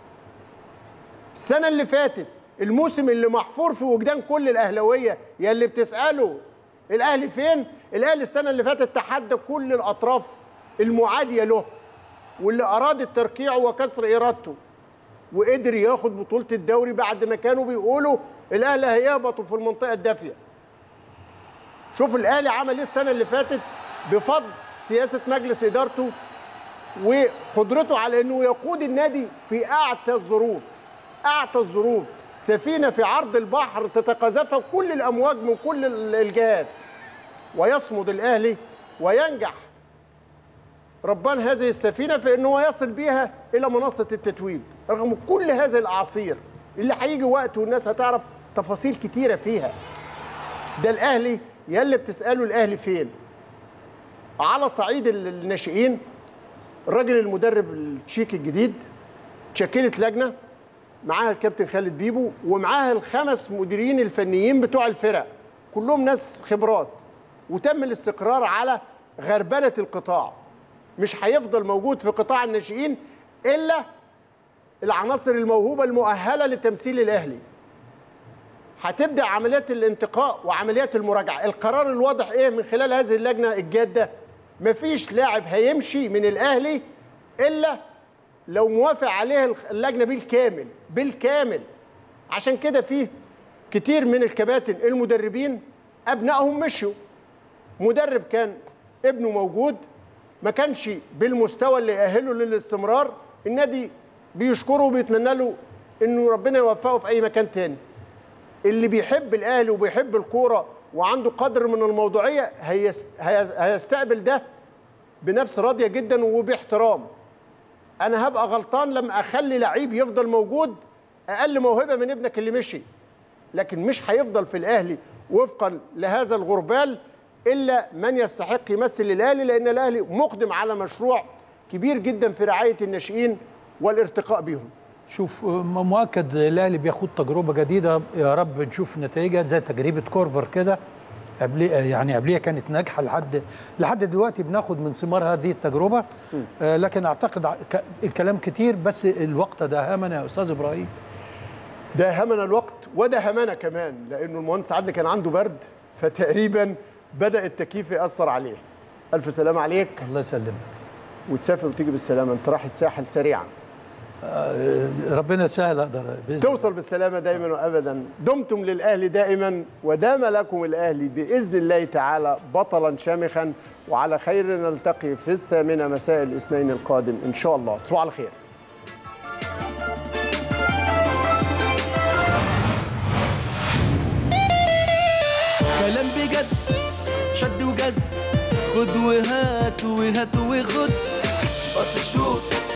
السنه اللي فاتت الموسم اللي محفور في وجدان كل الاهلاويه يا اللي بتساله الاهلي فين الاهلي السنه اللي فاتت تحدى كل الاطراف المعاديه له واللي اراد التركيع وكسر ارادته وقدر ياخد بطوله الدوري بعد ما كانوا بيقولوا الاهلي هيهبطوا في المنطقه الدافيه شوف الاهلي عمل ايه السنه اللي فاتت بفضل سياسه مجلس ادارته وقدرته على انه يقود النادي في اعتى الظروف اعتى الظروف سفينه في عرض البحر تتقاذفها كل الامواج من كل ال- الجهات ويصمد الاهلي وينجح ربان هذه السفينه في انه يصل بيها الى منصه التتويج رغم كل هذه الاعاصير اللي هيجي وقت والناس هتعرف تفاصيل كتيره فيها ده الاهلي يا اللي بتساله الاهلي فين على صعيد ال- الناشئين الراجل المدرب التشيكي الجديد شكلت لجنه معاها الكابتن خالد بيبو ومعاها الخمس مديرين الفنيين بتوع الفرق كلهم ناس خبرات وتم الاستقرار على غربله القطاع مش هيفضل موجود في قطاع الناشئين الا العناصر الموهوبه المؤهله لتمثيل الاهلي هتبدا عمليات الانتقاء وعمليات المراجعه القرار الواضح ايه من خلال هذه اللجنه الجاده مفيش لاعب هيمشي من الاهلي الا لو موافق عليها اللجنه بالكامل بالكامل عشان كده في كتير من الكباتن المدربين ابنائهم مشوا مدرب كان ابنه موجود ما كانش بالمستوى اللي يأهله للاستمرار النادي بيشكره وبيتمنى له انه ربنا يوفقه في اي مكان تاني اللي بيحب الاهلي وبيحب الكوره وعنده قدر من الموضوعيه هيس- هي- هيستقبل ده بنفس راضيه جدا وباحترام انا هبقى غلطان لما اخلي لعيب يفضل موجود اقل موهبه من ابنك اللي مشي لكن مش هيفضل في الاهلي وفقا لهذا الغربال الا من يستحق يمثل الاهلي لان الاهلي مقدم على مشروع كبير جدا في رعايه الناشئين والارتقاء بهم شوف م- مؤكد الاهلي بياخد تجربه جديده يا رب نشوف نتائجها زي تجربه كورفر كده قبل يعني قبليها كانت ناجحه لحد لحد دلوقتي بناخد من ثمار هذه التجربه آه لكن اعتقد ع- ك- الكلام كتير بس الوقت داهمنا يا استاذ ابراهيم داهمنا الوقت وداهمنا كمان لانه المهندس عدلي كان عنده برد فتقريبا بدا التكييف ياثر عليه الف سلام عليك الله يسلمك وتسافر وتيجي بالسلامه انت رايح الساحل سريعا آه ربنا يسهل اقدر باذن توصل بالسلامه دايما وابدا دمتم للاهلي دائما ودام لكم الاهلي باذن الله تعالى بطلا شامخا وعلى خير نلتقي في الثامنه مساء الاثنين القادم ان شاء الله تصبحوا على خير كلام بجد شد وجذب خد وهات وهات وخد بص شوت